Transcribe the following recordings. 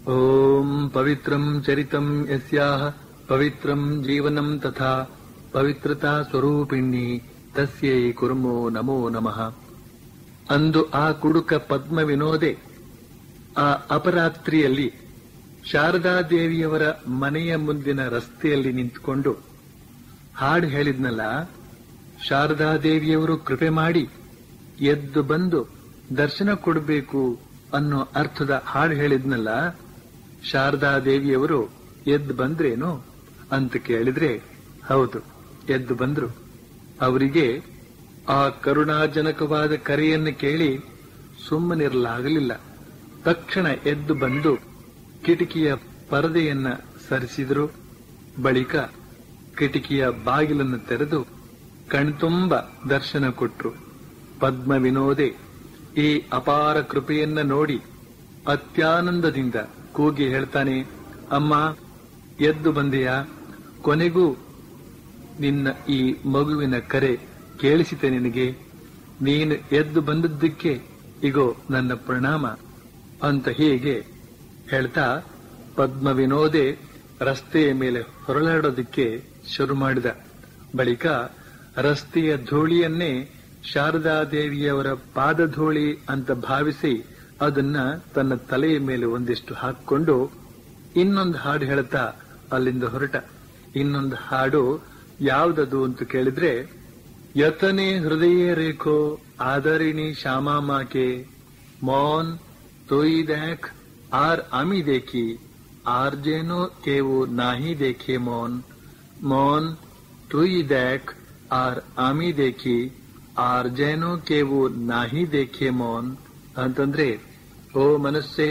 ॐ पवित्रम् चरितम् यस्याः पवित्रम् जीवनम् तथा ಪವಿತ್ರತಾ ಸ್ವರೂಪಿಣಿ ತಸ್ಯೈ ಕುರ್ಮೋ ನಮೋ ನಮಃ ಅಂದು ಆ ಕುಡುಕ ಪದ್ಮ ವಿನೋದೆ ಆ ಅಪರಾತ್ರಿಯಲ್ಲಿ ಶಾರದಾದೇವಿಯವರ ಮನೆಯ ಮುಂದಿನ ರಸ್ತೆಯಲ್ಲಿ ನಿಂತುಕೊಂಡು ಹಾಡು ಹೇಳಿದ್ನಲ್ಲ ಶಾರದಾದೇವಿಯವರು ಕೃಪೆ ಮಾಡಿ ಎದ್ದು ಬಂದು ದರ್ಶನ ಕೊಡಬೇಕು ಅನ್ನೋ ಅರ್ಥದ ಹಾಡು ಹೇಳಿದ್ನಲ್ಲ ಶಾರದಾದೇವಿಯವರು ಎದ್ದು ಬಂದ್ರೇನು ಅಂತ ಕೇಳಿದ್ರೆ ಹೌದು ಎದ್ದು ಬಂದ್ರು ಅವರಿಗೆ ಆ ಕರುಣಾಜನಕವಾದ ಕರೆಯನ್ನು ಕೇಳಿ ಸುಮ್ಮನಿರಲಾಗಲಿಲ್ಲ ತಕ್ಷಣ ಎದ್ದು ಬಂದು ಕಿಟಕಿಯ ಪರದೆಯನ್ನ ಸರಿಸಿದರು ಬಳಿಕ ಕಿಟಕಿಯ ಬಾಗಿಲನ್ನು ತೆರೆದು ಕಣ್ತುಂಬ ದರ್ಶನ ಕೊಟ್ರು ಪದ್ಮ ವಿನೋದೆ ಈ ಅಪಾರ ಕೃಪೆಯನ್ನ ನೋಡಿ ಅತ್ಯಾನಂದದಿಂದ ಕೂಗಿ ಹೇಳ್ತಾನೆ ಅಮ್ಮ ಎದ್ದು ಬಂದೆಯಾ ಕೊನೆಗೂ ನಿನ್ನ ಈ ಮಗುವಿನ ಕರೆ ಕೇಳಿಸಿತೆ ನಿನಗೆ ನೀನು ಎದ್ದು ಬಂದದ್ದಕ್ಕೆ ಇಗೋ ನನ್ನ ಪ್ರಣಾಮ ಅಂತ ಹೀಗೆ ಹೇಳ್ತಾ ಪದ್ಮ ವಿನೋದೆ ರಸ್ತೆಯ ಮೇಲೆ ಹೊರಳಾಡೋದಕ್ಕೆ ಶುರು ಮಾಡಿದ ಬಳಿಕ ರಸ್ತೆಯ ಧೂಳಿಯನ್ನೇ ಶಾರದಾದೇವಿಯವರ ಪಾದಧೂಳಿ ಅಂತ ಭಾವಿಸಿ ಅದನ್ನ ತನ್ನ ತಲೆಯ ಮೇಲೆ ಒಂದಿಷ್ಟು ಹಾಕಿಕೊಂಡು ಇನ್ನೊಂದು ಹಾಡು ಹೇಳ್ತಾ ಅಲ್ಲಿಂದ ಹೊರಟ ಇನ್ನೊಂದು ಹಾಡು ಯಾವ್ದದು ಅಂತ ಕೇಳಿದ್ರೆ ಯತನೆ ಹೃದಯ ರೇಖೋ ಆದರಿಣಿ ಶ್ಯಾಮಾಮಾಕೆ ಮೌನ್ ತೋಯಿ ದೇಖ್ ಆರ್ ಆಮಿ ದೇಖಿ ಆರ್ ಜೇನೋ ಕೇವು ನಾಹಿ ದೇಖೆ ಮೌನ್ ಮೌನ್ ತುಯಿ ದೇಖ್ ಆರ್ ಆಮಿ ದೇಖಿ ಆರ್ ಜೇನೋ ಕೇವು ನಾಹಿ ದೇಖೆ ಮೌನ್ ಅಂತಂದ್ರೆ ಓ ಮನಸ್ಸೆ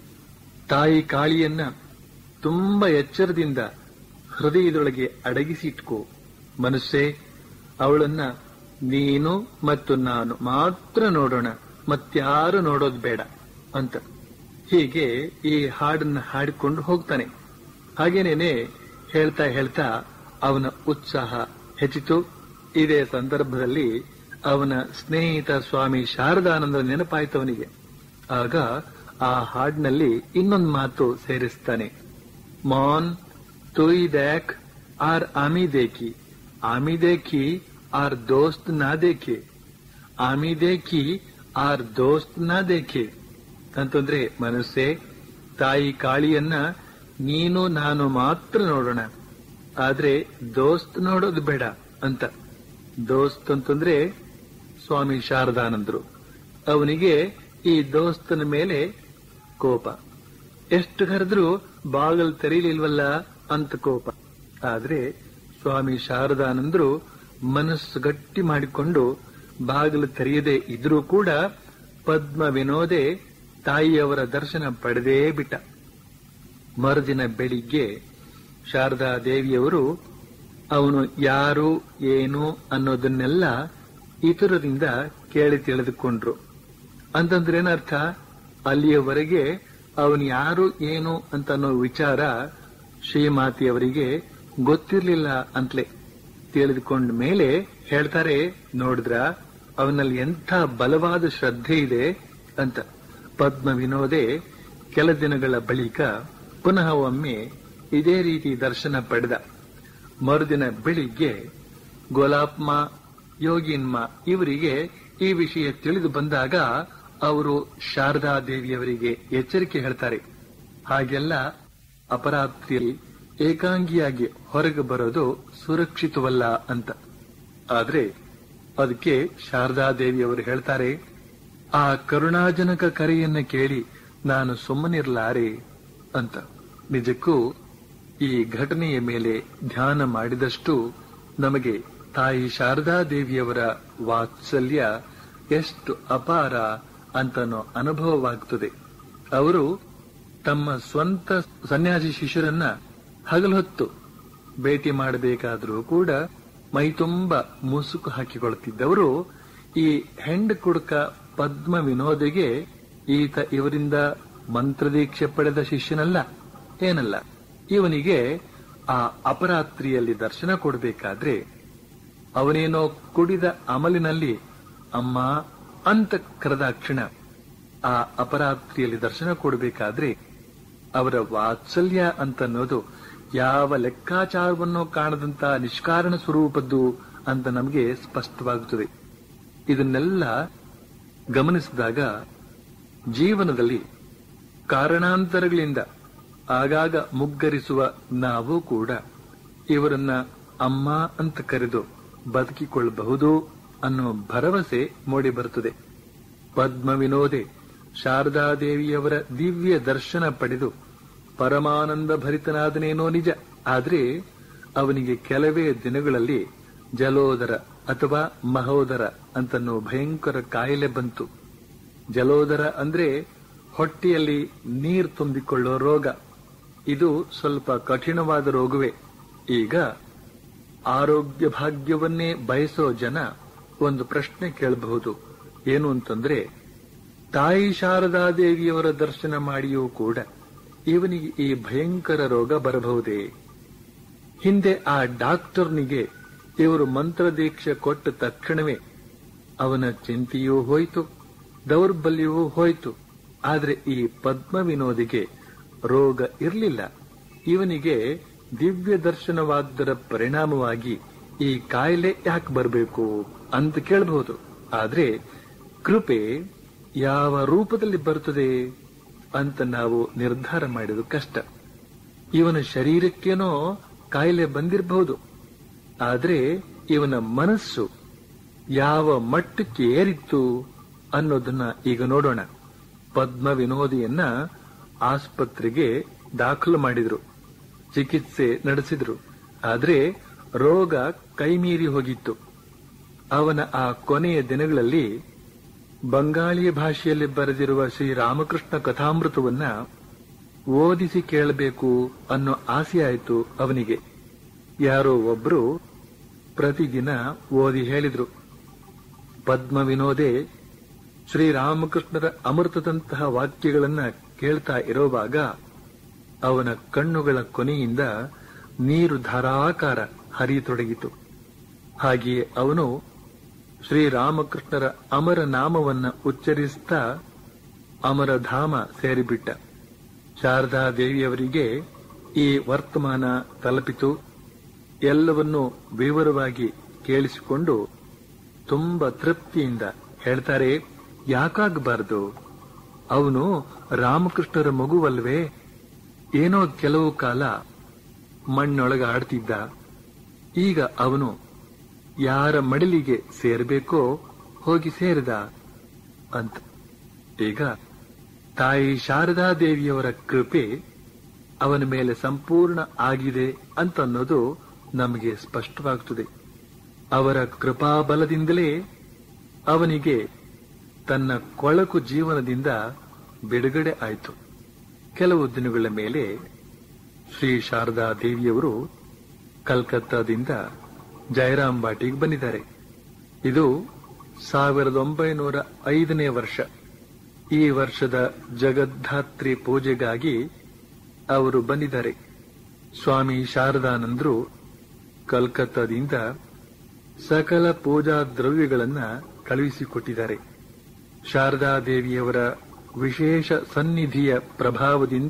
ತಾಯಿ ಕಾಳಿಯನ್ನ ತುಂಬಾ ಎಚ್ಚರದಿಂದ ಹೃದಯದೊಳಗೆ ಅಡಗಿಸಿಟ್ಕೋ ಮನಸ್ಸೇ ಅವಳನ್ನ ನೀನು ಮತ್ತು ನಾನು ಮಾತ್ರ ನೋಡೋಣ ಮತ್ಯಾರು ನೋಡೋದು ಬೇಡ ಅಂತ ಹೀಗೆ ಈ ಹಾಡನ್ನ ಹಾಡಿಕೊಂಡು ಹೋಗ್ತಾನೆ ಹಾಗೇನೇನೆ ಹೇಳ್ತಾ ಹೇಳ್ತಾ ಅವನ ಉತ್ಸಾಹ ಹೆಚ್ಚಿತು ಇದೇ ಸಂದರ್ಭದಲ್ಲಿ ಅವನ ಸ್ನೇಹಿತ ಸ್ವಾಮಿ ಶಾರದಾನಂದ ನೆನಪಾಯ್ತು ಅವನಿಗೆ ಆಗ ಆ ಹಾಡಿನಲ್ಲಿ ಇನ್ನೊಂದು ಮಾತು ಸೇರಿಸ್ತಾನೆ ಮೌನ್ ತುಯಿ ದೇಖ್ ಆರ್ ಆಮಿ ದೇಖಿ ಆಮಿ ದೇಖಿ ಆರ್ ದೋಸ್ತ್ ನಾ ದೇಖೆ ಆಮಿ ದೇಖಿ ಆರ್ ದೋಸ್ತ್ ನಾ ದೇಖೆ ಅಂತಂದ್ರೆ ಮನಸ್ಸೇ ತಾಯಿ ಕಾಳಿಯನ್ನ ನೀನು ನಾನು ಮಾತ್ರ ನೋಡೋಣ ಆದ್ರೆ ದೋಸ್ತ್ ನೋಡೋದು ಬೇಡ ಅಂತ ದೋಸ್ತ್ ಅಂತಂದ್ರೆ ಸ್ವಾಮಿ ಶಾರದಾನಂದ್ರು ಅವನಿಗೆ ಈ ದೋಸ್ತನ ಮೇಲೆ ಕೋಪ ಎಷ್ಟು ಕರೆದ್ರೂ ಬಾಗಲ್ ತೆರೀಲಿಲ್ವಲ್ಲ ಅಂತ ಕೋಪ ಆದ್ರೆ ಸ್ವಾಮಿ ಶಾರದಾನಂದ್ರು ಮನಸ್ಸು ಗಟ್ಟಿ ಮಾಡಿಕೊಂಡು ಬಾಗಿಲು ತೆರೆಯದೆ ಇದ್ರೂ ಕೂಡ ಪದ್ಮ ವಿನೋದೆ ತಾಯಿಯವರ ದರ್ಶನ ಪಡೆದೇ ಬಿಟ್ಟ ಮರುದಿನ ಬೆಳಿಗ್ಗೆ ಶಾರದಾ ದೇವಿಯವರು ಅವನು ಯಾರು ಏನು ಅನ್ನೋದನ್ನೆಲ್ಲ ಇತರರಿಂದ ಕೇಳಿ ತಿಳಿದುಕೊಂಡ್ರು ಅಂತಂದ್ರೆ ಏನರ್ಥ ಅಲ್ಲಿಯವರೆಗೆ ಅವನು ಯಾರು ಏನು ಅಂತ ಅನ್ನೋ ವಿಚಾರ ಶ್ರೀಮಾತಿಯವರಿಗೆ ಗೊತ್ತಿರ್ಲಿಲ್ಲ ಅಂತಲೇ ತಿಳಿದುಕೊಂಡ ಮೇಲೆ ಹೇಳ್ತಾರೆ ನೋಡಿದ್ರ ಅವನಲ್ಲಿ ಎಂಥ ಬಲವಾದ ಶ್ರದ್ಧೆ ಇದೆ ಅಂತ ಪದ್ಮ ವಿನೋದೆ ಕೆಲ ದಿನಗಳ ಬಳಿಕ ಪುನಃ ಒಮ್ಮೆ ಇದೇ ರೀತಿ ದರ್ಶನ ಪಡೆದ ಮರುದಿನ ಬೆಳಿಗ್ಗೆ ಗೋಲಾಪ್ಮ ಯೋಗಿನ್ಮ ಇವರಿಗೆ ಈ ವಿಷಯ ತಿಳಿದು ಬಂದಾಗ ಅವರು ಶಾರದಾ ದೇವಿಯವರಿಗೆ ಎಚ್ಚರಿಕೆ ಹೇಳ್ತಾರೆ ಹಾಗೆಲ್ಲ ಅಪರಾತ್ರಿಯಲ್ಲಿ ಏಕಾಂಗಿಯಾಗಿ ಹೊರಗೆ ಬರೋದು ಸುರಕ್ಷಿತವಲ್ಲ ಅಂತ ಆದ್ರೆ ಅದಕ್ಕೆ ಶಾರದಾ ದೇವಿಯವರು ಹೇಳ್ತಾರೆ ಆ ಕರುಣಾಜನಕ ಕರೆಯನ್ನ ಕೇಳಿ ನಾನು ಸುಮ್ಮನಿರ್ಲಾರೆ ಅಂತ ನಿಜಕ್ಕೂ ಈ ಘಟನೆಯ ಮೇಲೆ ಧ್ಯಾನ ಮಾಡಿದಷ್ಟು ನಮಗೆ ತಾಯಿ ಶಾರದಾ ದೇವಿಯವರ ವಾತ್ಸಲ್ಯ ಎಷ್ಟು ಅಪಾರ ಅಂತನೋ ಅನುಭವವಾಗುತ್ತದೆ ಅವರು ತಮ್ಮ ಸ್ವಂತ ಸನ್ಯಾಸಿ ಶಿಷ್ಯರನ್ನ ಹಗಲೊತ್ತು ಭೇಟಿ ಮಾಡಬೇಕಾದರೂ ಕೂಡ ಮೈತುಂಬ ಮುಸುಕು ಹಾಕಿಕೊಳ್ಳುತ್ತಿದ್ದವರು ಈ ಹೆಂಡ ಕುಡುಕ ಪದ್ಮ ವಿನೋದಿಗೆ ಈತ ಇವರಿಂದ ಮಂತ್ರದೀಕ್ಷೆ ಪಡೆದ ಶಿಷ್ಯನಲ್ಲ ಏನಲ್ಲ ಇವನಿಗೆ ಆ ಅಪರಾತ್ರಿಯಲ್ಲಿ ದರ್ಶನ ಕೊಡಬೇಕಾದ್ರೆ ಅವನೇನೋ ಕುಡಿದ ಅಮಲಿನಲ್ಲಿ ಅಮ್ಮ ಅಂತ ಕರೆದಾಕ್ಷಣ ಆ ಅಪರಾತ್ರಿಯಲ್ಲಿ ದರ್ಶನ ಕೊಡಬೇಕಾದ್ರೆ ಅವರ ವಾತ್ಸಲ್ಯ ಅಂತನ್ನೋದು ಯಾವ ಲೆಕ್ಕಾಚಾರವನ್ನು ಕಾಣದಂತ ನಿಷ್ಕಾರಣ ಸ್ವರೂಪದ್ದು ಅಂತ ನಮಗೆ ಸ್ಪಷ್ಟವಾಗುತ್ತದೆ ಇದನ್ನೆಲ್ಲ ಗಮನಿಸಿದಾಗ ಜೀವನದಲ್ಲಿ ಕಾರಣಾಂತರಗಳಿಂದ ಆಗಾಗ ಮುಗ್ಗರಿಸುವ ನಾವು ಕೂಡ ಇವರನ್ನ ಅಮ್ಮ ಅಂತ ಕರೆದು ಬದುಕಿಕೊಳ್ಳಬಹುದು ಅನ್ನೋ ಭರವಸೆ ಮೂಡಿ ಬರುತ್ತದೆ ಪದ್ಮ ವಿನೋದೆ ಶಾರದಾದೇವಿಯವರ ದಿವ್ಯ ದರ್ಶನ ಪಡೆದು ಪರಮಾನಂದ ಭರಿತನಾದನೇನೋ ನಿಜ ಆದ್ರೆ ಅವನಿಗೆ ಕೆಲವೇ ದಿನಗಳಲ್ಲಿ ಜಲೋದರ ಅಥವಾ ಮಹೋದರ ಅಂತನ್ನೋ ಭಯಂಕರ ಕಾಯಿಲೆ ಬಂತು ಜಲೋದರ ಅಂದ್ರೆ ಹೊಟ್ಟೆಯಲ್ಲಿ ನೀರು ತುಂಬಿಕೊಳ್ಳೋ ರೋಗ ಇದು ಸ್ವಲ್ಪ ಕಠಿಣವಾದ ರೋಗವೇ ಈಗ ಆರೋಗ್ಯ ಭಾಗ್ಯವನ್ನೇ ಬಯಸೋ ಜನ ಒಂದು ಪ್ರಶ್ನೆ ಕೇಳಬಹುದು ಏನು ಅಂತಂದ್ರೆ ತಾಯಿ ಶಾರದಾದೇವಿಯವರ ದರ್ಶನ ಮಾಡಿಯೂ ಕೂಡ ಇವನಿಗೆ ಈ ಭಯಂಕರ ರೋಗ ಬರಬಹುದೇ ಹಿಂದೆ ಆ ಡಾಕ್ಟರ್ನಿಗೆ ಇವರು ಮಂತ್ರದೀಕ್ಷೆ ಕೊಟ್ಟ ತಕ್ಷಣವೇ ಅವನ ಚಿಂತೆಯೂ ಹೋಯಿತು ದೌರ್ಬಲ್ಯವೂ ಹೋಯಿತು ಆದ್ರೆ ಈ ಪದ್ಮ ವಿನೋದಿಗೆ ರೋಗ ಇರಲಿಲ್ಲ ಇವನಿಗೆ ದಿವ್ಯ ದರ್ಶನವಾದ್ದರ ಪರಿಣಾಮವಾಗಿ ಈ ಕಾಯಿಲೆ ಯಾಕೆ ಬರಬೇಕು ಅಂತ ಕೇಳಬಹುದು ಆದ್ರೆ ಕೃಪೆ ಯಾವ ರೂಪದಲ್ಲಿ ಬರುತ್ತದೆ ಅಂತ ನಾವು ನಿರ್ಧಾರ ಮಾಡಿದ್ದು ಕಷ್ಟ ಇವನ ಶರೀರಕ್ಕೇನೋ ಕಾಯಿಲೆ ಬಂದಿರಬಹುದು ಆದ್ರೆ ಇವನ ಮನಸ್ಸು ಯಾವ ಮಟ್ಟಕ್ಕೆ ಏರಿತ್ತು ಅನ್ನೋದನ್ನ ಈಗ ನೋಡೋಣ ಪದ್ಮ ವಿನೋದಿಯನ್ನ ಆಸ್ಪತ್ರೆಗೆ ದಾಖಲು ಮಾಡಿದ್ರು ಚಿಕಿತ್ಸೆ ನಡೆಸಿದ್ರು ಆದ್ರೆ ರೋಗ ಕೈಮೀರಿ ಹೋಗಿತ್ತು ಅವನ ಆ ಕೊನೆಯ ದಿನಗಳಲ್ಲಿ ಬಂಗಾಳಿ ಭಾಷೆಯಲ್ಲಿ ಬರೆದಿರುವ ಶ್ರೀರಾಮಕೃಷ್ಣ ಕಥಾಮೃತವನ್ನ ಓದಿಸಿ ಕೇಳಬೇಕು ಅನ್ನೋ ಆಸೆ ಆಯಿತು ಅವನಿಗೆ ಯಾರೋ ಒಬ್ರು ಪ್ರತಿದಿನ ಓದಿ ಹೇಳಿದ್ರು ಪದ್ಮ ವಿನೋದೆ ಶ್ರೀರಾಮಕೃಷ್ಣರ ಅಮೃತದಂತಹ ವಾಕ್ಯಗಳನ್ನ ಕೇಳ್ತಾ ಇರೋವಾಗ ಅವನ ಕಣ್ಣುಗಳ ಕೊನೆಯಿಂದ ನೀರು ಧಾರಾಕಾರ ಹರಿಯತೊಡಗಿತು ಹಾಗೆಯೇ ಅವನು ಶ್ರೀರಾಮಕೃಷ್ಣರ ಅಮರ ನಾಮವನ್ನ ಉಚ್ಚರಿಸ್ತಾ ಅಮರಧಾಮ ಸೇರಿಬಿಟ್ಟ ಶಾರದಾ ದೇವಿಯವರಿಗೆ ಈ ವರ್ತಮಾನ ತಲುಪಿತು ಎಲ್ಲವನ್ನೂ ವಿವರವಾಗಿ ಕೇಳಿಸಿಕೊಂಡು ತುಂಬ ತೃಪ್ತಿಯಿಂದ ಹೇಳ್ತಾರೆ ಯಾಕಾಗಬಾರದು ಅವನು ರಾಮಕೃಷ್ಣರ ಮಗುವಲ್ವೇ ಏನೋ ಕೆಲವು ಕಾಲ ಮಣ್ಣೊಳಗ ಆಡ್ತಿದ್ದ ಈಗ ಅವನು ಯಾರ ಮಡಿಲಿಗೆ ಸೇರಬೇಕೋ ಹೋಗಿ ಸೇರಿದ ಅಂತ ಈಗ ತಾಯಿ ಶಾರದಾ ದೇವಿಯವರ ಕೃಪೆ ಅವನ ಮೇಲೆ ಸಂಪೂರ್ಣ ಆಗಿದೆ ಅಂತ ಅನ್ನೋದು ನಮಗೆ ಸ್ಪಷ್ಟವಾಗುತ್ತದೆ ಅವರ ಕೃಪಾಬಲದಿಂದಲೇ ಅವನಿಗೆ ತನ್ನ ಕೊಳಕು ಜೀವನದಿಂದ ಬಿಡುಗಡೆ ಆಯಿತು ಕೆಲವು ದಿನಗಳ ಮೇಲೆ ಶ್ರೀ ಶಾರದಾ ದೇವಿಯವರು ಕಲ್ಕತ್ತಾದಿಂದ ಜಯರಾಮ್ ಬಾಟಿಗೆ ಬಂದಿದ್ದಾರೆ ಇದು ಸಾವಿರದ ಒಂಬೈನೂರ ಐದನೇ ವರ್ಷ ಈ ವರ್ಷದ ಜಗದ್ಧಾತ್ರಿ ಪೂಜೆಗಾಗಿ ಅವರು ಬಂದಿದ್ದಾರೆ ಸ್ವಾಮಿ ಶಾರದಾನಂದರು ಕಲ್ಕತ್ತಾದಿಂದ ಸಕಲ ಪೂಜಾ ದ್ರವ್ಯಗಳನ್ನ ಕಳುಹಿಸಿಕೊಟ್ಟಿದ್ದಾರೆ ಶಾರದಾ ದೇವಿಯವರ ವಿಶೇಷ ಸನ್ನಿಧಿಯ ಪ್ರಭಾವದಿಂದ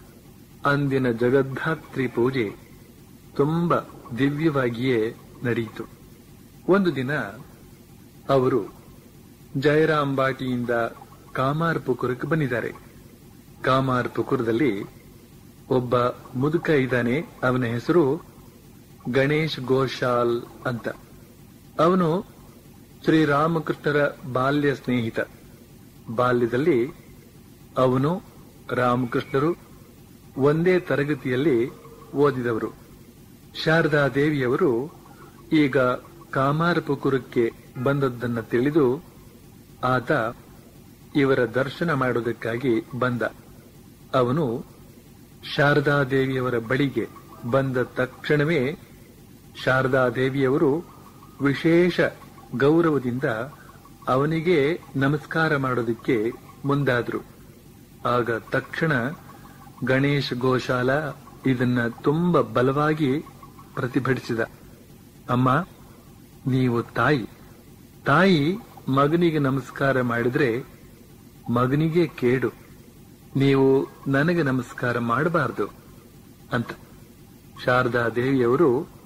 ಅಂದಿನ ಜಗದ್ಧಾತ್ರಿ ಪೂಜೆ ತುಂಬ ದಿವ್ಯವಾಗಿಯೇ ನಡೆಯಿತು ಒಂದು ದಿನ ಅವರು ಜಯರಾಮ್ ಬಾಟಿಯಿಂದ ಕಾಮಾರ್ ಪುಕುರಕ್ಕೆ ಬಂದಿದ್ದಾರೆ ಕಾಮಾರ್ ಪುಕುರದಲ್ಲಿ ಒಬ್ಬ ಮುದುಕ ಇದ್ದಾನೆ ಅವನ ಹೆಸರು ಗಣೇಶ್ ಗೋಶಾಲ್ ಅಂತ ಅವನು ಶ್ರೀರಾಮಕೃಷ್ಣರ ಬಾಲ್ಯ ಸ್ನೇಹಿತ ಬಾಲ್ಯದಲ್ಲಿ ಅವನು ರಾಮಕೃಷ್ಣರು ಒಂದೇ ತರಗತಿಯಲ್ಲಿ ಓದಿದವರು ಶಾರದಾ ದೇವಿಯವರು ಈಗ ಕಾಮಾರಪುಕುರಕ್ಕೆ ಬಂದದ್ದನ್ನ ತಿಳಿದು ಆತ ಇವರ ದರ್ಶನ ಮಾಡುವುದಕ್ಕಾಗಿ ಬಂದ ಅವನು ಶಾರದಾ ದೇವಿಯವರ ಬಳಿಗೆ ಬಂದ ತಕ್ಷಣವೇ ಶಾರದಾ ದೇವಿಯವರು ವಿಶೇಷ ಗೌರವದಿಂದ ಅವನಿಗೆ ನಮಸ್ಕಾರ ಮಾಡೋದಕ್ಕೆ ಮುಂದಾದ್ರು ಆಗ ತಕ್ಷಣ ಗಣೇಶ್ ಗೋಶಾಲ ಇದನ್ನ ತುಂಬ ಬಲವಾಗಿ ಪ್ರತಿಭಟಿಸಿದ ಅಮ್ಮ ನೀವು ತಾಯಿ ತಾಯಿ ಮಗನಿಗೆ ನಮಸ್ಕಾರ ಮಾಡಿದ್ರೆ ಮಗನಿಗೆ ಕೇಡು ನೀವು ನನಗೆ ನಮಸ್ಕಾರ ಮಾಡಬಾರದು ಅಂತ ಶಾರದಾ ದೇವಿಯವರು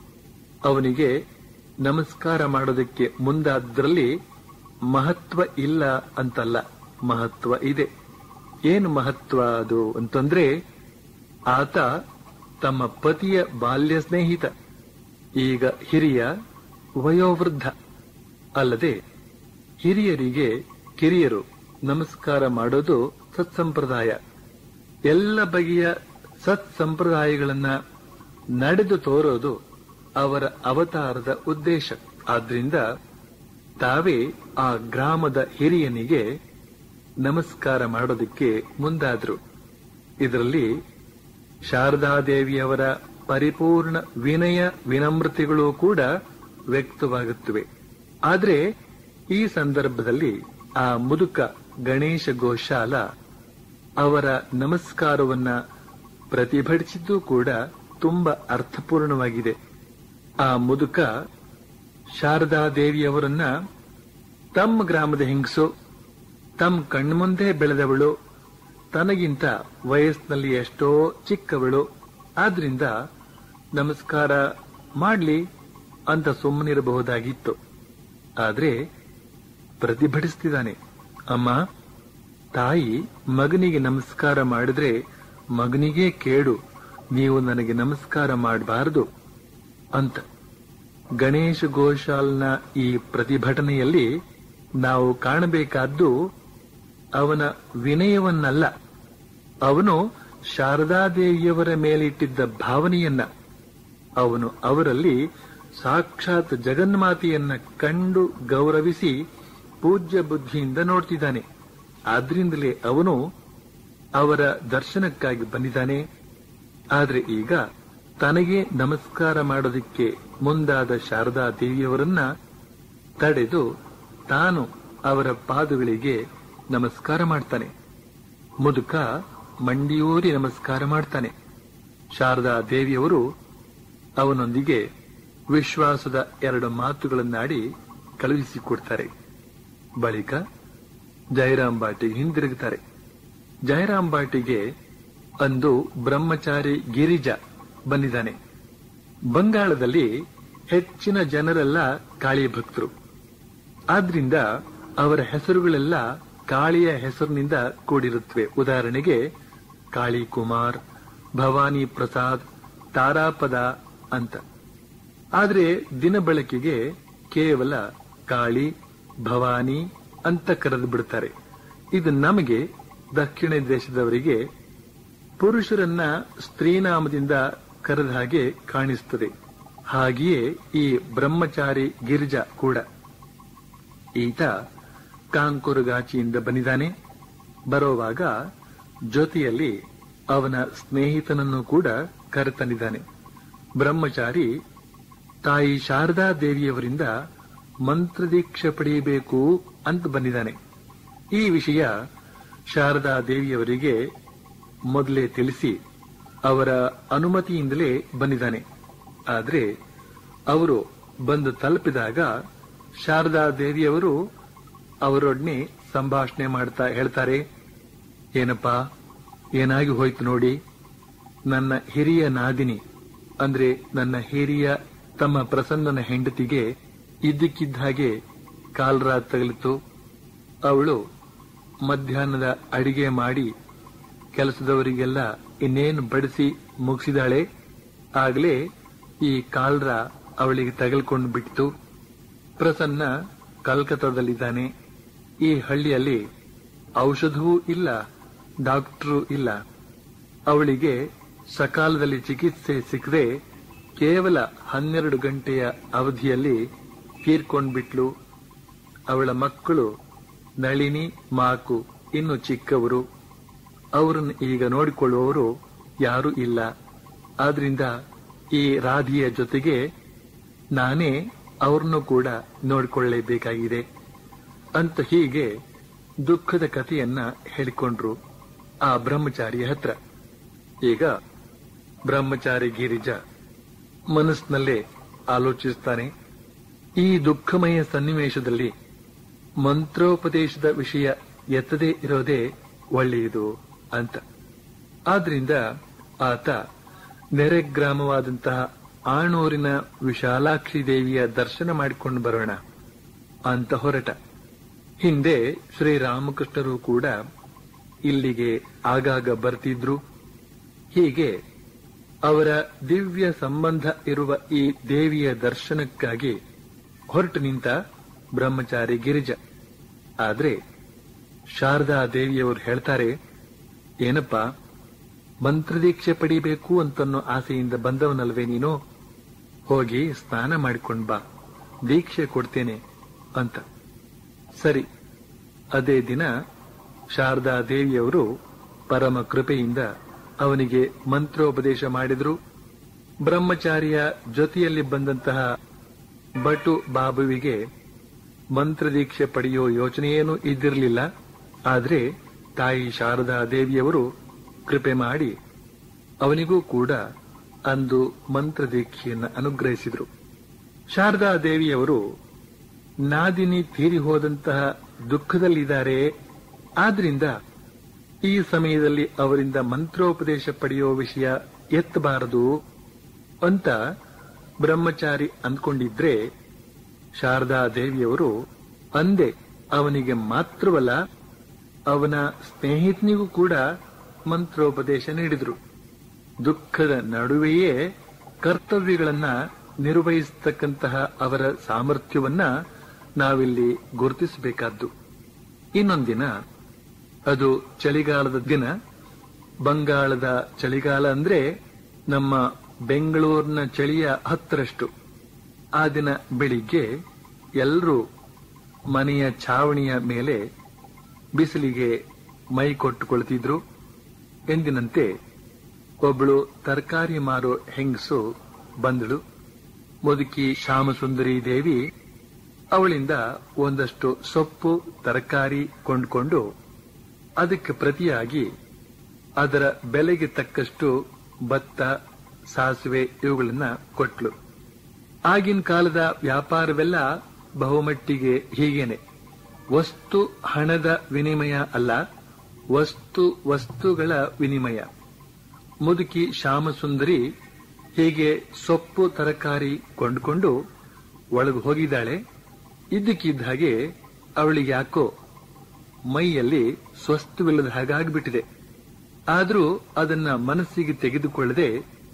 ಅವನಿಗೆ ನಮಸ್ಕಾರ ಮಾಡೋದಕ್ಕೆ ಮುಂದಾದ್ರಲ್ಲಿ ಮಹತ್ವ ಇಲ್ಲ ಅಂತಲ್ಲ ಮಹತ್ವ ಇದೆ ಏನು ಮಹತ್ವ ಅದು ಅಂತಂದ್ರೆ ಆತ ತಮ್ಮ ಪತಿಯ ಬಾಲ್ಯ ಸ್ನೇಹಿತ ಈಗ ಹಿರಿಯ ವಯೋವೃದ್ಧ ಅಲ್ಲದೆ ಹಿರಿಯರಿಗೆ ಕಿರಿಯರು ನಮಸ್ಕಾರ ಮಾಡೋದು ಸತ್ಸಂಪ್ರದಾಯ ಎಲ್ಲ ಬಗೆಯ ಸತ್ಸಂಪ್ರದಾಯಗಳನ್ನ ನಡೆದು ತೋರೋದು ಅವರ ಅವತಾರದ ಉದ್ದೇಶ ಆದ್ರಿಂದ ತಾವೇ ಆ ಗ್ರಾಮದ ಹಿರಿಯನಿಗೆ ನಮಸ್ಕಾರ ಮಾಡೋದಕ್ಕೆ ಮುಂದಾದ್ರು ಇದರಲ್ಲಿ ಶಾರದಾದೇವಿಯವರ ಪರಿಪೂರ್ಣ ವಿನಯ ವಿನಮ್ರತೆಗಳು ಕೂಡ ವ್ಯಕ್ತವಾಗುತ್ತವೆ ಆದ್ರೆ ಈ ಸಂದರ್ಭದಲ್ಲಿ ಆ ಮುದುಕ ಗಣೇಶ ಗೋಶಾಲ ಅವರ ನಮಸ್ಕಾರವನ್ನ ಪ್ರತಿಭಟಿಸಿದ್ದು ಕೂಡ ತುಂಬಾ ಅರ್ಥಪೂರ್ಣವಾಗಿದೆ ಆ ಮುದುಕ ಶಾರದಾದೇವಿಯವರನ್ನ ತಮ್ಮ ಗ್ರಾಮದ ಹೆಂಗಸು ತಮ್ಮ ಕಣ್ಮುಂದೆ ಬೆಳೆದವಳು ತನಗಿಂತ ವಯಸ್ಸಿನಲ್ಲಿ ಎಷ್ಟೋ ಚಿಕ್ಕವಳು ಆದ್ರಿಂದ ನಮಸ್ಕಾರ ಮಾಡ್ಲಿ ಅಂತ ಸುಮ್ಮನಿರಬಹುದಾಗಿತ್ತು ಆದ್ರೆ ಪ್ರತಿಭಟಿಸ್ತಿದ್ದಾನೆ ಅಮ್ಮ ತಾಯಿ ಮಗನಿಗೆ ನಮಸ್ಕಾರ ಮಾಡಿದ್ರೆ ಮಗನಿಗೆ ಕೇಡು ನೀವು ನನಗೆ ನಮಸ್ಕಾರ ಮಾಡಬಾರದು ಅಂತ ಗಣೇಶ ಗೋಶಾಲ್ನ ಈ ಪ್ರತಿಭಟನೆಯಲ್ಲಿ ನಾವು ಕಾಣಬೇಕಾದ್ದು ಅವನ ವಿನಯವನ್ನಲ್ಲ ಅವನು ಶಾರದಾದೇವಿಯವರ ಮೇಲಿಟ್ಟಿದ್ದ ಭಾವನೆಯನ್ನ ಅವನು ಅವರಲ್ಲಿ ಸಾಕ್ಷಾತ್ ಜಗನ್ಮಾತೆಯನ್ನ ಕಂಡು ಗೌರವಿಸಿ ಪೂಜ್ಯ ಬುದ್ಧಿಯಿಂದ ನೋಡ್ತಿದ್ದಾನೆ ಆದ್ರಿಂದಲೇ ಅವನು ಅವರ ದರ್ಶನಕ್ಕಾಗಿ ಬಂದಿದ್ದಾನೆ ಆದ್ರೆ ಈಗ ತನಗೆ ನಮಸ್ಕಾರ ಮಾಡೋದಕ್ಕೆ ಮುಂದಾದ ಶಾರದಾ ದೇವಿಯವರನ್ನ ತಡೆದು ತಾನು ಅವರ ಪಾದಗಳಿಗೆ ನಮಸ್ಕಾರ ಮಾಡ್ತಾನೆ ಮುದುಕ ಮಂಡಿಯೂರಿ ನಮಸ್ಕಾರ ಮಾಡ್ತಾನೆ ಶಾರದಾ ದೇವಿಯವರು ಅವನೊಂದಿಗೆ ವಿಶ್ವಾಸದ ಎರಡು ಮಾತುಗಳನ್ನಾಡಿ ಕಳುಹಿಸಿಕೊಡ್ತಾರೆ ಬಳಿಕ ಜಯರಾಮ್ ಬಾಟಿಗೆ ಹಿಂದಿರುಗುತ್ತಾರೆ ಜಯರಾಮ್ ಬಾಟಿಗೆ ಅಂದು ಬ್ರಹ್ಮಚಾರಿ ಗಿರಿಜಾ ಬಂದಿದ್ದಾನೆ ಬಂಗಾಳದಲ್ಲಿ ಹೆಚ್ಚಿನ ಜನರೆಲ್ಲ ಕಾಳಿ ಭಕ್ತರು ಆದ್ರಿಂದ ಅವರ ಹೆಸರುಗಳೆಲ್ಲ ಕಾಳಿಯ ಹೆಸರಿನಿಂದ ಕೂಡಿರುತ್ತವೆ ಉದಾಹರಣೆಗೆ ಕಾಳಿ ಕುಮಾರ್ ಭವಾನಿ ಪ್ರಸಾದ್ ತಾರಾಪದ ಅಂತ ಆದ್ರೆ ದಿನ ಬಳಕೆಗೆ ಕೇವಲ ಕಾಳಿ ಭವಾನಿ ಅಂತ ಕರೆದು ಬಿಡ್ತಾರೆ ಇದು ನಮಗೆ ದಕ್ಷಿಣ ದೇಶದವರಿಗೆ ಪುರುಷರನ್ನ ಸ್ತ್ರೀನಾಮದಿಂದ ಕರೆದ ಹಾಗೆ ಕಾಣಿಸ್ತದೆ ಹಾಗೆಯೇ ಈ ಬ್ರಹ್ಮಚಾರಿ ಗಿರಿಜಾ ಕೂಡ ಈತ ಕಾಂಕುರುಗಾಚಿಯಿಂದ ಬಂದಿದ್ದಾನೆ ಬರೋವಾಗ ಜೊತೆಯಲ್ಲಿ ಅವನ ಸ್ನೇಹಿತನನ್ನು ಕೂಡ ಕರೆತಂದಿದ್ದಾನೆ ಬ್ರಹ್ಮಚಾರಿ ತಾಯಿ ಶಾರದಾ ದೇವಿಯವರಿಂದ ಮಂತ್ರದೀಕ್ಷೆ ಪಡೆಯಬೇಕು ಅಂತ ಬಂದಿದ್ದಾನೆ ಈ ವಿಷಯ ಶಾರದಾ ದೇವಿಯವರಿಗೆ ಮೊದಲೇ ತಿಳಿಸಿ ಅವರ ಅನುಮತಿಯಿಂದಲೇ ಬಂದಿದ್ದಾನೆ ಆದ್ರೆ ಅವರು ಬಂದು ತಲುಪಿದಾಗ ಶಾರದಾ ದೇವಿಯವರು ಅವರೊಡನೆ ಸಂಭಾಷಣೆ ಮಾಡ್ತಾ ಹೇಳ್ತಾರೆ ಏನಪ್ಪಾ ಏನಾಗಿ ಹೋಯ್ತು ನೋಡಿ ನನ್ನ ಹಿರಿಯ ನಾದಿನಿ ಅಂದ್ರೆ ನನ್ನ ಹಿರಿಯ ತಮ್ಮ ಪ್ರಸನ್ನನ ಹೆಂಡತಿಗೆ ಇದ್ದಕ್ಕಿದ್ದ ಹಾಗೆ ಕಾಲ್ರ ತಗಲಿತು ಅವಳು ಮಧ್ಯಾಹ್ನದ ಅಡಿಗೆ ಮಾಡಿ ಕೆಲಸದವರಿಗೆಲ್ಲ ಇನ್ನೇನು ಬಡಿಸಿ ಮುಗಿಸಿದಾಳೆ ಆಗ್ಲೇ ಈ ಕಾಲ್ರ ಅವಳಿಗೆ ತಗಲ್ಕೊಂಡು ಬಿಟ್ಟಿತು ಪ್ರಸನ್ನ ಕಲ್ಕತ್ತಾದಲ್ಲಿದ್ದಾನೆ ಈ ಹಳ್ಳಿಯಲ್ಲಿ ಔಷಧವೂ ಇಲ್ಲ ಡಾಕ್ಟರು ಇಲ್ಲ ಅವಳಿಗೆ ಸಕಾಲದಲ್ಲಿ ಚಿಕಿತ್ಸೆ ಸಿಕ್ಕದೆ ಕೇವಲ ಹನ್ನೆರಡು ಗಂಟೆಯ ಅವಧಿಯಲ್ಲಿ ತೀರ್ಕೊಂಡ್ಬಿಟ್ಲು ಅವಳ ಮಕ್ಕಳು ನಳಿನಿ ಮಾಕು ಇನ್ನು ಚಿಕ್ಕವರು ಅವರನ್ನು ಈಗ ನೋಡಿಕೊಳ್ಳುವವರು ಯಾರೂ ಇಲ್ಲ ಆದ್ರಿಂದ ಈ ರಾಧಿಯ ಜೊತೆಗೆ ನಾನೇ ಅವ್ರನ್ನು ಕೂಡ ನೋಡಿಕೊಳ್ಳಲೇಬೇಕಾಗಿದೆ ಅಂತ ಹೀಗೆ ದುಃಖದ ಕಥೆಯನ್ನ ಹೇಳಿಕೊಂಡ್ರು ಆ ಬ್ರಹ್ಮಚಾರಿಯ ಹತ್ರ ಈಗ ಬ್ರಹ್ಮಚಾರಿ ಗಿರಿಜ ಮನಸ್ಸಿನಲ್ಲೇ ಆಲೋಚಿಸ್ತಾನೆ ಈ ದುಃಖಮಯ ಸನ್ನಿವೇಶದಲ್ಲಿ ಮಂತ್ರೋಪದೇಶದ ವಿಷಯ ಎತ್ತದೇ ಇರೋದೇ ಒಳ್ಳೆಯದು ಅಂತ ಆದ್ರಿಂದ ಆತ ನೆರೆ ಗ್ರಾಮವಾದಂತಹ ಆಣೂರಿನ ವಿಶಾಲಾಕ್ಷಿ ದೇವಿಯ ದರ್ಶನ ಮಾಡಿಕೊಂಡು ಬರೋಣ ಅಂತ ಹೊರಟ ಹಿಂದೆ ಶ್ರೀರಾಮಕೃಷ್ಣರು ಕೂಡ ಇಲ್ಲಿಗೆ ಆಗಾಗ ಬರ್ತಿದ್ರು ಹೀಗೆ ಅವರ ದಿವ್ಯ ಸಂಬಂಧ ಇರುವ ಈ ದೇವಿಯ ದರ್ಶನಕ್ಕಾಗಿ ಹೊರಟು ನಿಂತ ಬ್ರಹ್ಮಚಾರಿ ಗಿರಿಜ ಆದ್ರೆ ಶಾರದಾ ದೇವಿಯವರು ಹೇಳ್ತಾರೆ ಏನಪ್ಪ ಮಂತ್ರದೀಕ್ಷೆ ಪಡಿಬೇಕು ಅಂತನ್ನೋ ಆಸೆಯಿಂದ ಬಂದವನಲ್ವೇ ನೀನು ಹೋಗಿ ಸ್ನಾನ ಮಾಡಿಕೊಂಡ್ ಬಾ ದೀಕ್ಷೆ ಕೊಡ್ತೇನೆ ಅಂತ ಸರಿ ಅದೇ ದಿನ ಶಾರದಾ ದೇವಿಯವರು ಪರಮ ಕೃಪೆಯಿಂದ ಅವನಿಗೆ ಮಂತ್ರೋಪದೇಶ ಮಾಡಿದ್ರು ಬ್ರಹ್ಮಚಾರಿಯ ಜೊತೆಯಲ್ಲಿ ಬಂದಂತಹ ಬಟು ಬಾಬುವಿಗೆ ಮಂತ್ರದೀಕ್ಷೆ ಪಡೆಯೋ ಯೋಚನೆಯೇನೂ ಇದ್ದಿರಲಿಲ್ಲ ಆದ್ರೆ ತಾಯಿ ಶಾರದಾ ದೇವಿಯವರು ಕೃಪೆ ಮಾಡಿ ಅವನಿಗೂ ಕೂಡ ಅಂದು ಮಂತ್ರದೀಕ್ಷೆಯನ್ನು ಅನುಗ್ರಹಿಸಿದರು ಶಾರದಾ ದೇವಿಯವರು ನಾದಿನಿ ತೀರಿ ಹೋದಂತಹ ದುಃಖದಲ್ಲಿದ್ದಾರೆ ಆದ್ರಿಂದ ಈ ಸಮಯದಲ್ಲಿ ಅವರಿಂದ ಮಂತ್ರೋಪದೇಶ ಪಡೆಯೋ ವಿಷಯ ಎತ್ತಬಾರದು ಅಂತ ಬ್ರಹ್ಮಚಾರಿ ಅಂದ್ಕೊಂಡಿದ್ರೆ ಶಾರದಾ ದೇವಿಯವರು ಅಂದೆ ಅವನಿಗೆ ಮಾತ್ರವಲ್ಲ ಅವನ ಸ್ನೇಹಿತನಿಗೂ ಕೂಡ ಮಂತ್ರೋಪದೇಶ ನೀಡಿದರು ದುಃಖದ ನಡುವೆಯೇ ಕರ್ತವ್ಯಗಳನ್ನ ನಿರ್ವಹಿಸತಕ್ಕಂತಹ ಅವರ ಸಾಮರ್ಥ್ಯವನ್ನ ನಾವಿಲ್ಲಿ ಗುರುತಿಸಬೇಕಾದ್ದು ಇನ್ನೊಂದಿನ ಅದು ಚಳಿಗಾಲದ ದಿನ ಬಂಗಾಳದ ಚಳಿಗಾಲ ಅಂದ್ರೆ ನಮ್ಮ ಬೆಂಗಳೂರಿನ ಚಳಿಯ ಹತ್ತರಷ್ಟು ಆ ದಿನ ಬೆಳಿಗ್ಗೆ ಎಲ್ಲರೂ ಮನೆಯ ಛಾವಣಿಯ ಮೇಲೆ ಬಿಸಿಲಿಗೆ ಮೈ ಕೊಟ್ಟುಕೊಳ್ತಿದ್ರು ಎಂದಿನಂತೆ ಒಬ್ಬಳು ತರಕಾರಿ ಮಾರೋ ಹೆಂಗಸು ಬಂದಳು ಮುದುಕಿ ಶ್ಯಾಮಸುಂದರಿ ದೇವಿ ಅವಳಿಂದ ಒಂದಷ್ಟು ಸೊಪ್ಪು ತರಕಾರಿ ಕೊಂಡ್ಕೊಂಡು ಅದಕ್ಕೆ ಪ್ರತಿಯಾಗಿ ಅದರ ಬೆಲೆಗೆ ತಕ್ಕಷ್ಟು ಭತ್ತ ಸಾಸಿವೆ ಇವುಗಳನ್ನ ಕೊಟ್ಲು ಆಗಿನ ಕಾಲದ ವ್ಯಾಪಾರವೆಲ್ಲ ಬಹುಮಟ್ಟಿಗೆ ಹೀಗೇನೆ ವಸ್ತು ಹಣದ ವಿನಿಮಯ ಅಲ್ಲ ವಸ್ತು ವಸ್ತುಗಳ ವಿನಿಮಯ ಮುದುಕಿ ಶ್ಯಾಮಸುಂದರಿ ಹೀಗೆ ಸೊಪ್ಪು ತರಕಾರಿ ಕೊಂಡುಕೊಂಡು ಒಳಗೆ ಹೋಗಿದ್ದಾಳೆ ಇದ್ದಕ್ಕಿದ್ದ ಹಾಗೆ ಅವಳಿಗೆ ಯಾಕೋ ಮೈಯಲ್ಲಿ ಸ್ವಸ್ಥವಿಲ್ಲದ ಹಾಗಾಗ್ಬಿಟ್ಟಿದೆ ಆದರೂ ಅದನ್ನ ಮನಸ್ಸಿಗೆ ತೆಗೆದುಕೊಳ್ಳದೆ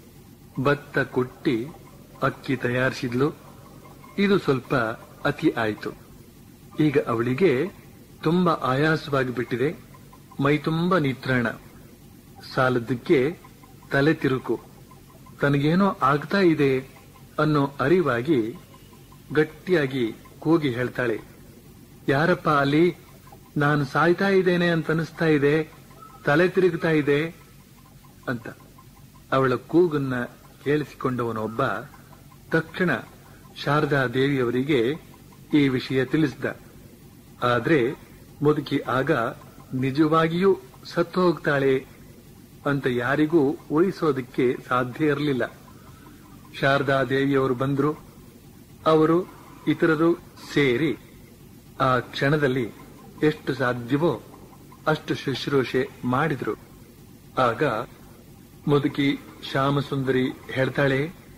ಭತ್ತ ಕೊಟ್ಟಿ ಅಕ್ಕಿ ತಯಾರಿಸಿದ್ಲು ಇದು ಸ್ವಲ್ಪ ಅತಿ ಆಯಿತು ಈಗ ಅವಳಿಗೆ ತುಂಬಾ ಆಯಾಸವಾಗಿ ಬಿಟ್ಟಿದೆ ಮೈ ತುಂಬ ನಿತ್ರಾಣ ಸಾಲದಕ್ಕೆ ತಲೆ ತಿರುಕು ತನಗೇನೋ ಆಗ್ತಾ ಇದೆ ಅನ್ನೋ ಅರಿವಾಗಿ ಗಟ್ಟಿಯಾಗಿ ಕೂಗಿ ಹೇಳ್ತಾಳೆ ಯಾರಪ್ಪ ಅಲ್ಲಿ ನಾನು ಸಾಯ್ತಾ ಇದ್ದೇನೆ ಅಂತ ಅನಿಸ್ತಾ ಇದೆ ತಲೆ ತಿರುಗ್ತಾ ಇದೆ ಅಂತ ಅವಳ ಕೂಗನ್ನ ಕೇಳಿಸಿಕೊಂಡವನೊಬ್ಬ ತಕ್ಷಣ ಶಾರದಾ ದೇವಿಯವರಿಗೆ ಈ ವಿಷಯ ತಿಳಿಸಿದ ಆದ್ರೆ ಮುದುಕಿ ಆಗ ನಿಜವಾಗಿಯೂ ಸತ್ತು ಹೋಗ್ತಾಳೆ ಅಂತ ಯಾರಿಗೂ ಉಳಿಸೋದಕ್ಕೆ ಸಾಧ್ಯ ಇರಲಿಲ್ಲ ಶಾರದಾ ದೇವಿಯವರು ಬಂದ್ರು ಅವರು ಇತರರು ಸೇರಿ ಆ ಕ್ಷಣದಲ್ಲಿ ಎಷ್ಟು ಸಾಧ್ಯವೋ ಅಷ್ಟು ಶುಶ್ರೂಷೆ ಮಾಡಿದ್ರು ಆಗ ಮುದುಕಿ ಶ್ಯಾಮಸುಂದರಿ ಹೇಳ್ತಾಳೆ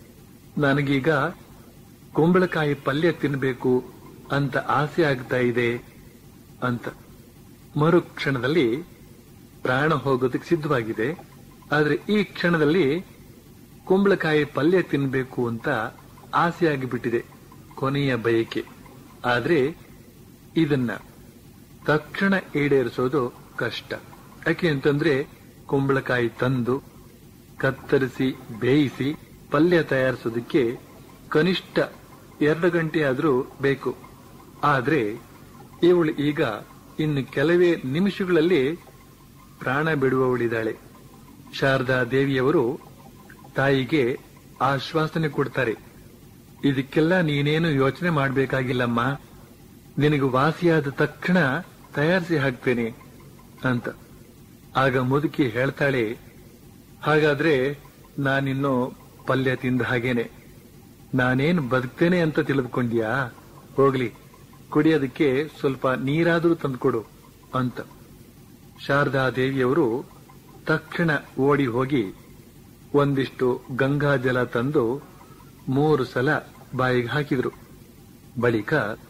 ನನಗೀಗ ಕುಂಬಳಕಾಯಿ ಪಲ್ಯ ತಿನ್ನಬೇಕು ಅಂತ ಆಸೆ ಆಗ್ತಾ ಇದೆ ಅಂತ ಮರು ಕ್ಷಣದಲ್ಲಿ ಪ್ರಾಣ ಹೋಗೋದಕ್ಕೆ ಸಿದ್ಧವಾಗಿದೆ ಆದ್ರೆ ಈ ಕ್ಷಣದಲ್ಲಿ ಕುಂಬಳಕಾಯಿ ಪಲ್ಯ ತಿನ್ನಬೇಕು ಅಂತ ಆಸೆಯಾಗಿ ಬಿಟ್ಟಿದೆ ಕೊನೆಯ ಬಯಕೆ ಆದ್ರೆ ಇದನ್ನ ತಕ್ಷಣ ಈಡೇರಿಸೋದು ಕಷ್ಟ ಯಾಕೆ ಅಂತಂದ್ರೆ ಕುಂಬಳಕಾಯಿ ತಂದು ಕತ್ತರಿಸಿ ಬೇಯಿಸಿ ಪಲ್ಯ ತಯಾರಿಸೋದಕ್ಕೆ ಕನಿಷ್ಠ ಎರಡು ಗಂಟೆ ಆದ್ರೂ ಬೇಕು ಆದ್ರೆ ಇವಳು ಈಗ ಇನ್ನು ಕೆಲವೇ ನಿಮಿಷಗಳಲ್ಲಿ ಪ್ರಾಣ ಬಿಡುವವಳಿದ್ದಾಳೆ ಶಾರದಾ ದೇವಿಯವರು ತಾಯಿಗೆ ಆಶ್ವಾಸನೆ ಕೊಡ್ತಾರೆ ಇದಕ್ಕೆಲ್ಲ ನೀನೇನು ಯೋಚನೆ ಮಾಡಬೇಕಾಗಿಲ್ಲಮ್ಮ ನಿನಗೆ ವಾಸಿಯಾದ ತಕ್ಷಣ ತಯಾರಿಸಿ ಹಾಕ್ತೇನೆ ಅಂತ ಆಗ ಮುದುಕಿ ಹೇಳ್ತಾಳೆ ಹಾಗಾದ್ರೆ ನಾನಿನ್ನೂ ಪಲ್ಯ ತಿಂದ ಹಾಗೇನೆ ನಾನೇನು ಬದುಕ್ತೇನೆ ಅಂತ ತಿಳಿದುಕೊಂಡ್ಯಾ ಹೋಗ್ಲಿ ಕುಡಿಯೋದಕ್ಕೆ ಸ್ವಲ್ಪ ನೀರಾದರೂ ತಂದುಕೊಡು ಅಂತ ಶಾರದಾ ದೇವಿಯವರು ತಕ್ಷಣ ಓಡಿ ಹೋಗಿ ಒಂದಿಷ್ಟು ಗಂಗಾಜಲ ತಂದು ಮೂರು ಸಲ ಬಾಯಿಗೆ ಹಾಕಿದ್ರು ಬಳಿಕ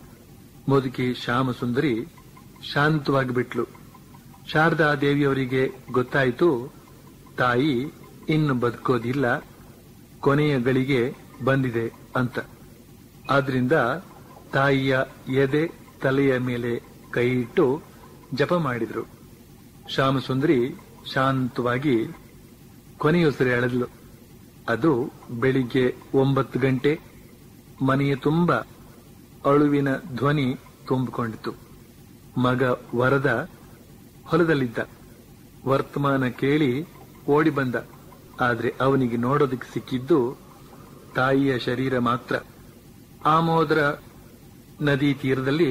ಮುದುಕಿ ಶ್ಯಾಮಸುಂದರಿ ಶಾಂತವಾಗಿ ಬಿಟ್ಲು ಶಾರದಾ ದೇವಿಯವರಿಗೆ ಗೊತ್ತಾಯಿತು ತಾಯಿ ಇನ್ನು ಬದುಕೋದಿಲ್ಲ ಕೊನೆಯ ಗಳಿಗೆ ಬಂದಿದೆ ಅಂತ ಆದ್ರಿಂದ ತಾಯಿಯ ಎದೆ ತಲೆಯ ಮೇಲೆ ಕೈ ಇಟ್ಟು ಜಪ ಮಾಡಿದ್ರು ಶ್ಯಾಮಸುಂದರಿ ಶಾಂತವಾಗಿ ಕೊನೆಯುಸಿರೆ ಎಳೆದ್ಲು ಅದು ಬೆಳಿಗ್ಗೆ ಒಂಬತ್ತು ಗಂಟೆ ಮನೆಯ ತುಂಬ ಅಳುವಿನ ಧ್ವನಿ ತುಂಬಿಕೊಂಡಿತು ಮಗ ವರದ ಹೊಲದಲ್ಲಿದ್ದ ವರ್ತಮಾನ ಕೇಳಿ ಓಡಿ ಬಂದ ಆದ್ರೆ ಅವನಿಗೆ ನೋಡೋದಕ್ಕೆ ಸಿಕ್ಕಿದ್ದು ತಾಯಿಯ ಶರೀರ ಮಾತ್ರ ಆಮೋದರ ನದಿ ತೀರದಲ್ಲಿ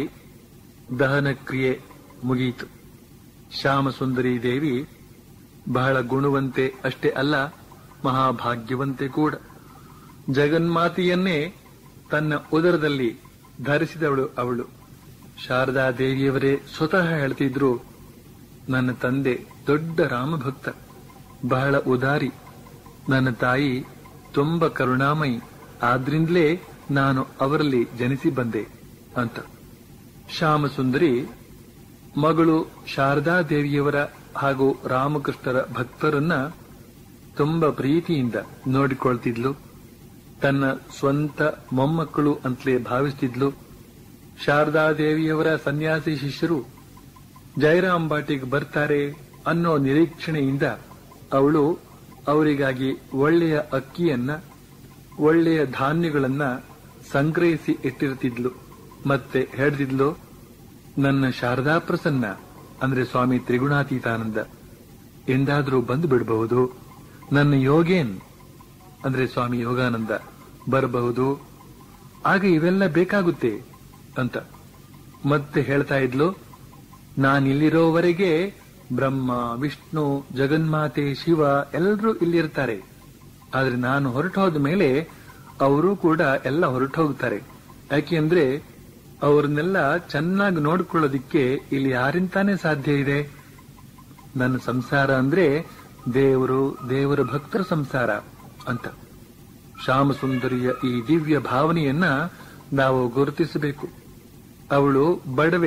ದಹನ ಕ್ರಿಯೆ ಮುಗಿಯಿತು ಶ್ಯಾಮಸುಂದರಿ ದೇವಿ ಬಹಳ ಗುಣವಂತೆ ಅಷ್ಟೇ ಅಲ್ಲ ಮಹಾಭಾಗ್ಯವಂತೆ ಕೂಡ ಜಗನ್ಮಾತೆಯನ್ನೇ ತನ್ನ ಉದರದಲ್ಲಿ ಧರಿಸಿದವಳು ಅವಳು ಶಾರದಾ ದೇವಿಯವರೇ ಸ್ವತಃ ಹೇಳ್ತಿದ್ರು ನನ್ನ ತಂದೆ ದೊಡ್ಡ ರಾಮಭಕ್ತ ಬಹಳ ಉದಾರಿ ನನ್ನ ತಾಯಿ ತುಂಬ ಕರುಣಾಮಯಿ ಆದ್ರಿಂದಲೇ ನಾನು ಅವರಲ್ಲಿ ಜನಿಸಿ ಬಂದೆ ಅಂತ ಶ್ಯಾಮಸುಂದರಿ ಮಗಳು ಶಾರದಾ ದೇವಿಯವರ ಹಾಗೂ ರಾಮಕೃಷ್ಣರ ಭಕ್ತರನ್ನ ತುಂಬ ಪ್ರೀತಿಯಿಂದ ನೋಡಿಕೊಳ್ತಿದ್ಲು ತನ್ನ ಸ್ವಂತ ಮೊಮ್ಮಕ್ಕಳು ಅಂತಲೇ ಭಾವಿಸ್ತಿದ್ಲು ಶಾರದಾ ದೇವಿಯವರ ಸನ್ಯಾಸಿ ಶಿಷ್ಯರು ಜಯರಾಮ್ ಬಾಟಿಗೆ ಬರ್ತಾರೆ ಅನ್ನೋ ನಿರೀಕ್ಷಣೆಯಿಂದ ಅವಳು ಅವರಿಗಾಗಿ ಒಳ್ಳೆಯ ಅಕ್ಕಿಯನ್ನ ಒಳ್ಳೆಯ ಧಾನ್ಯಗಳನ್ನ ಸಂಗ್ರಹಿಸಿ ಇಟ್ಟಿರ್ತಿದ್ಲು ಮತ್ತೆ ಹೇಳ್ತಿದ್ಲು ನನ್ನ ಶಾರದಾ ಪ್ರಸನ್ನ ಅಂದ್ರೆ ಸ್ವಾಮಿ ತ್ರಿಗುಣಾತೀತಾನಂದ ಎಂದಾದ್ರೂ ಬಂದು ಬಿಡಬಹುದು ನನ್ನ ಯೋಗೇನ್ ಅಂದ್ರೆ ಸ್ವಾಮಿ ಯೋಗಾನಂದ ಬರಬಹುದು ಆಗ ಇವೆಲ್ಲ ಬೇಕಾಗುತ್ತೆ ಅಂತ ಮತ್ತೆ ಹೇಳ್ತಾ ಇದ್ಲು ನಾನಿಲ್ಲಿರೋವರೆಗೆ ಬ್ರಹ್ಮ ವಿಷ್ಣು ಜಗನ್ಮಾತೆ ಶಿವ ಎಲ್ಲರೂ ಇಲ್ಲಿರ್ತಾರೆ ಆದ್ರೆ ನಾನು ಹೊರಟೋದ ಮೇಲೆ ಅವರು ಕೂಡ ಎಲ್ಲ ಹೊರಟೋಗ್ತಾರೆ ಯಾಕೆಂದ್ರೆ ಅವ್ರನ್ನೆಲ್ಲ ಚೆನ್ನಾಗಿ ನೋಡ್ಕೊಳ್ಳೋದಿಕ್ಕೆ ಇಲ್ಲಿ ಯಾರಿಂತಾನೆ ಸಾಧ್ಯ ಇದೆ ನನ್ನ ಸಂಸಾರ ಅಂದ್ರೆ ದೇವರು ದೇವರ ಭಕ್ತರ ಸಂಸಾರ ಅಂತ ಶ್ಯಾಮಸುಂದರಿಯ ಈ ದಿವ್ಯ ಭಾವನೆಯನ್ನ ನಾವು ಗುರುತಿಸಬೇಕು ಅವಳು ಬಡವೆ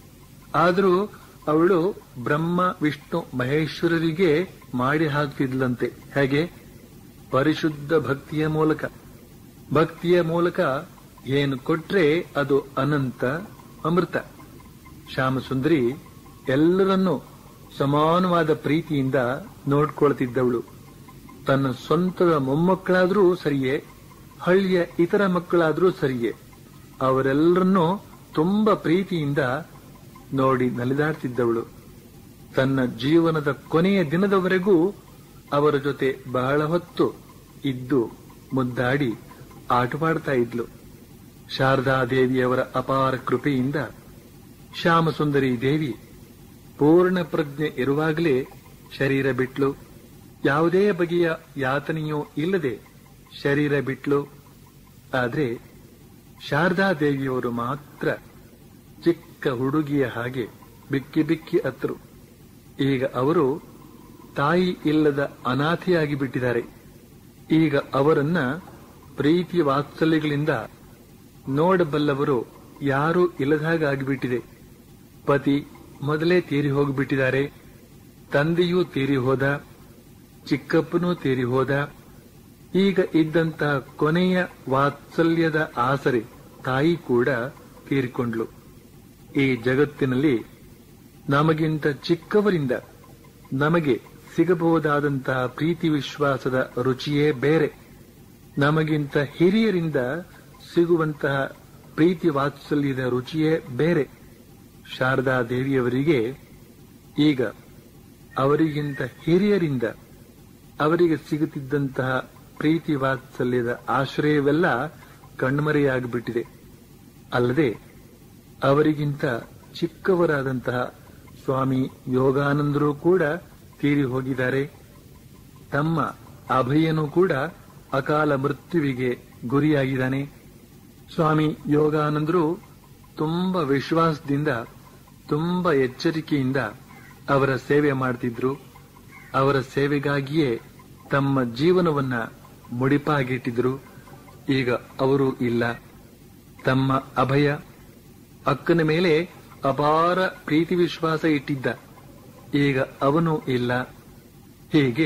ಆದರೂ ಅವಳು ಬ್ರಹ್ಮ ವಿಷ್ಣು ಮಹೇಶ್ವರರಿಗೆ ಮಾಡಿ ಹಾಕ್ತಿದ್ಲಂತೆ ಹೇಗೆ ಪರಿಶುದ್ಧ ಭಕ್ತಿಯ ಮೂಲಕ ಭಕ್ತಿಯ ಮೂಲಕ ಏನು ಕೊಟ್ರೆ ಅದು ಅನಂತ ಅಮೃತ ಶ್ಯಾಮಸುಂದರಿ ಎಲ್ಲರನ್ನೂ ಸಮಾನವಾದ ಪ್ರೀತಿಯಿಂದ ನೋಡ್ಕೊಳ್ತಿದ್ದವಳು ತನ್ನ ಸ್ವಂತದ ಮೊಮ್ಮಕ್ಕಳಾದ್ರೂ ಸರಿಯೇ ಹಳ್ಳಿಯ ಇತರ ಮಕ್ಕಳಾದ್ರೂ ಸರಿಯೇ ಅವರೆಲ್ಲರನ್ನೂ ತುಂಬಾ ಪ್ರೀತಿಯಿಂದ ನೋಡಿ ನಲಿದಾಡ್ತಿದ್ದವಳು ತನ್ನ ಜೀವನದ ಕೊನೆಯ ದಿನದವರೆಗೂ ಅವರ ಜೊತೆ ಬಹಳ ಹೊತ್ತು ಇದ್ದು ಮುದ್ದಾಡಿ ಆಟವಾಡ್ತಾ ಇದ್ಲು ಶಾರದಾ ದೇವಿಯವರ ಅಪಾರ ಕೃಪೆಯಿಂದ ಶ್ಯಾಮಸುಂದರಿ ದೇವಿ ಪೂರ್ಣ ಪ್ರಜ್ಞೆ ಇರುವಾಗಲೇ ಶರೀರ ಬಿಟ್ಲು ಯಾವುದೇ ಬಗೆಯ ಯಾತನೆಯೂ ಇಲ್ಲದೆ ಶರೀರ ಬಿಟ್ಲು ಆದ್ರೆ ಶಾರದಾ ದೇವಿಯವರು ಮಾತ್ರ ಚಿಕ್ಕ ಹುಡುಗಿಯ ಹಾಗೆ ಬಿಕ್ಕಿ ಬಿಕ್ಕಿ ಅತ್ತರು ಈಗ ಅವರು ತಾಯಿ ಇಲ್ಲದ ಅನಾಥೆಯಾಗಿ ಬಿಟ್ಟಿದ್ದಾರೆ ಈಗ ಅವರನ್ನ ಪ್ರೀತಿ ವಾತ್ಸಲ್ಯಗಳಿಂದ ನೋಡಬಲ್ಲವರು ಯಾರೂ ಇಲ್ಲದಾಗಿಬಿಟ್ಟಿದೆ ಪತಿ ಮೊದಲೇ ತೀರಿ ಹೋಗಿಬಿಟ್ಟಿದ್ದಾರೆ ತಂದೆಯೂ ತೀರಿ ಹೋದ ಚಿಕ್ಕಪ್ಪನೂ ತೀರಿ ಹೋದ ಈಗ ಇದ್ದಂತ ಕೊನೆಯ ವಾತ್ಸಲ್ಯದ ಆಸರೆ ತಾಯಿ ಕೂಡ ತೀರಿಕೊಂಡ್ಲು ಈ ಜಗತ್ತಿನಲ್ಲಿ ನಮಗಿಂತ ಚಿಕ್ಕವರಿಂದ ನಮಗೆ ಸಿಗಬಹುದಾದಂತಹ ಪ್ರೀತಿ ವಿಶ್ವಾಸದ ರುಚಿಯೇ ಬೇರೆ ನಮಗಿಂತ ಹಿರಿಯರಿಂದ ಸಿಗುವಂತಹ ಪ್ರೀತಿ ವಾತ್ಸಲ್ಯದ ರುಚಿಯೇ ಬೇರೆ ಶಾರದಾ ದೇವಿಯವರಿಗೆ ಈಗ ಅವರಿಗಿಂತ ಹಿರಿಯರಿಂದ ಅವರಿಗೆ ಸಿಗುತ್ತಿದ್ದಂತಹ ಪ್ರೀತಿ ವಾತ್ಸಲ್ಯದ ಆಶ್ರಯವೆಲ್ಲ ಕಣ್ಮರೆಯಾಗಿಬಿಟ್ಟಿದೆ ಅಲ್ಲದೆ ಅವರಿಗಿಂತ ಚಿಕ್ಕವರಾದಂತಹ ಸ್ವಾಮಿ ಯೋಗಾನಂದರು ಕೂಡ ತೀರಿ ಹೋಗಿದ್ದಾರೆ ತಮ್ಮ ಅಭಯನೂ ಕೂಡ ಅಕಾಲ ಮೃತ್ಯುವಿಗೆ ಗುರಿಯಾಗಿದ್ದಾನೆ ಸ್ವಾಮಿ ಯೋಗಾನಂದರು ತುಂಬಾ ವಿಶ್ವಾಸದಿಂದ ತುಂಬಾ ಎಚ್ಚರಿಕೆಯಿಂದ ಅವರ ಸೇವೆ ಮಾಡ್ತಿದ್ರು ಅವರ ಸೇವೆಗಾಗಿಯೇ ತಮ್ಮ ಜೀವನವನ್ನ ಮುಡಿಪಾಗಿಟ್ಟಿದ್ರು ಈಗ ಅವರು ಇಲ್ಲ ತಮ್ಮ ಅಭಯ ಅಕ್ಕನ ಮೇಲೆ ಅಪಾರ ಪ್ರೀತಿ ವಿಶ್ವಾಸ ಇಟ್ಟಿದ್ದ ಈಗ ಅವನು ಇಲ್ಲ ಹೀಗೆ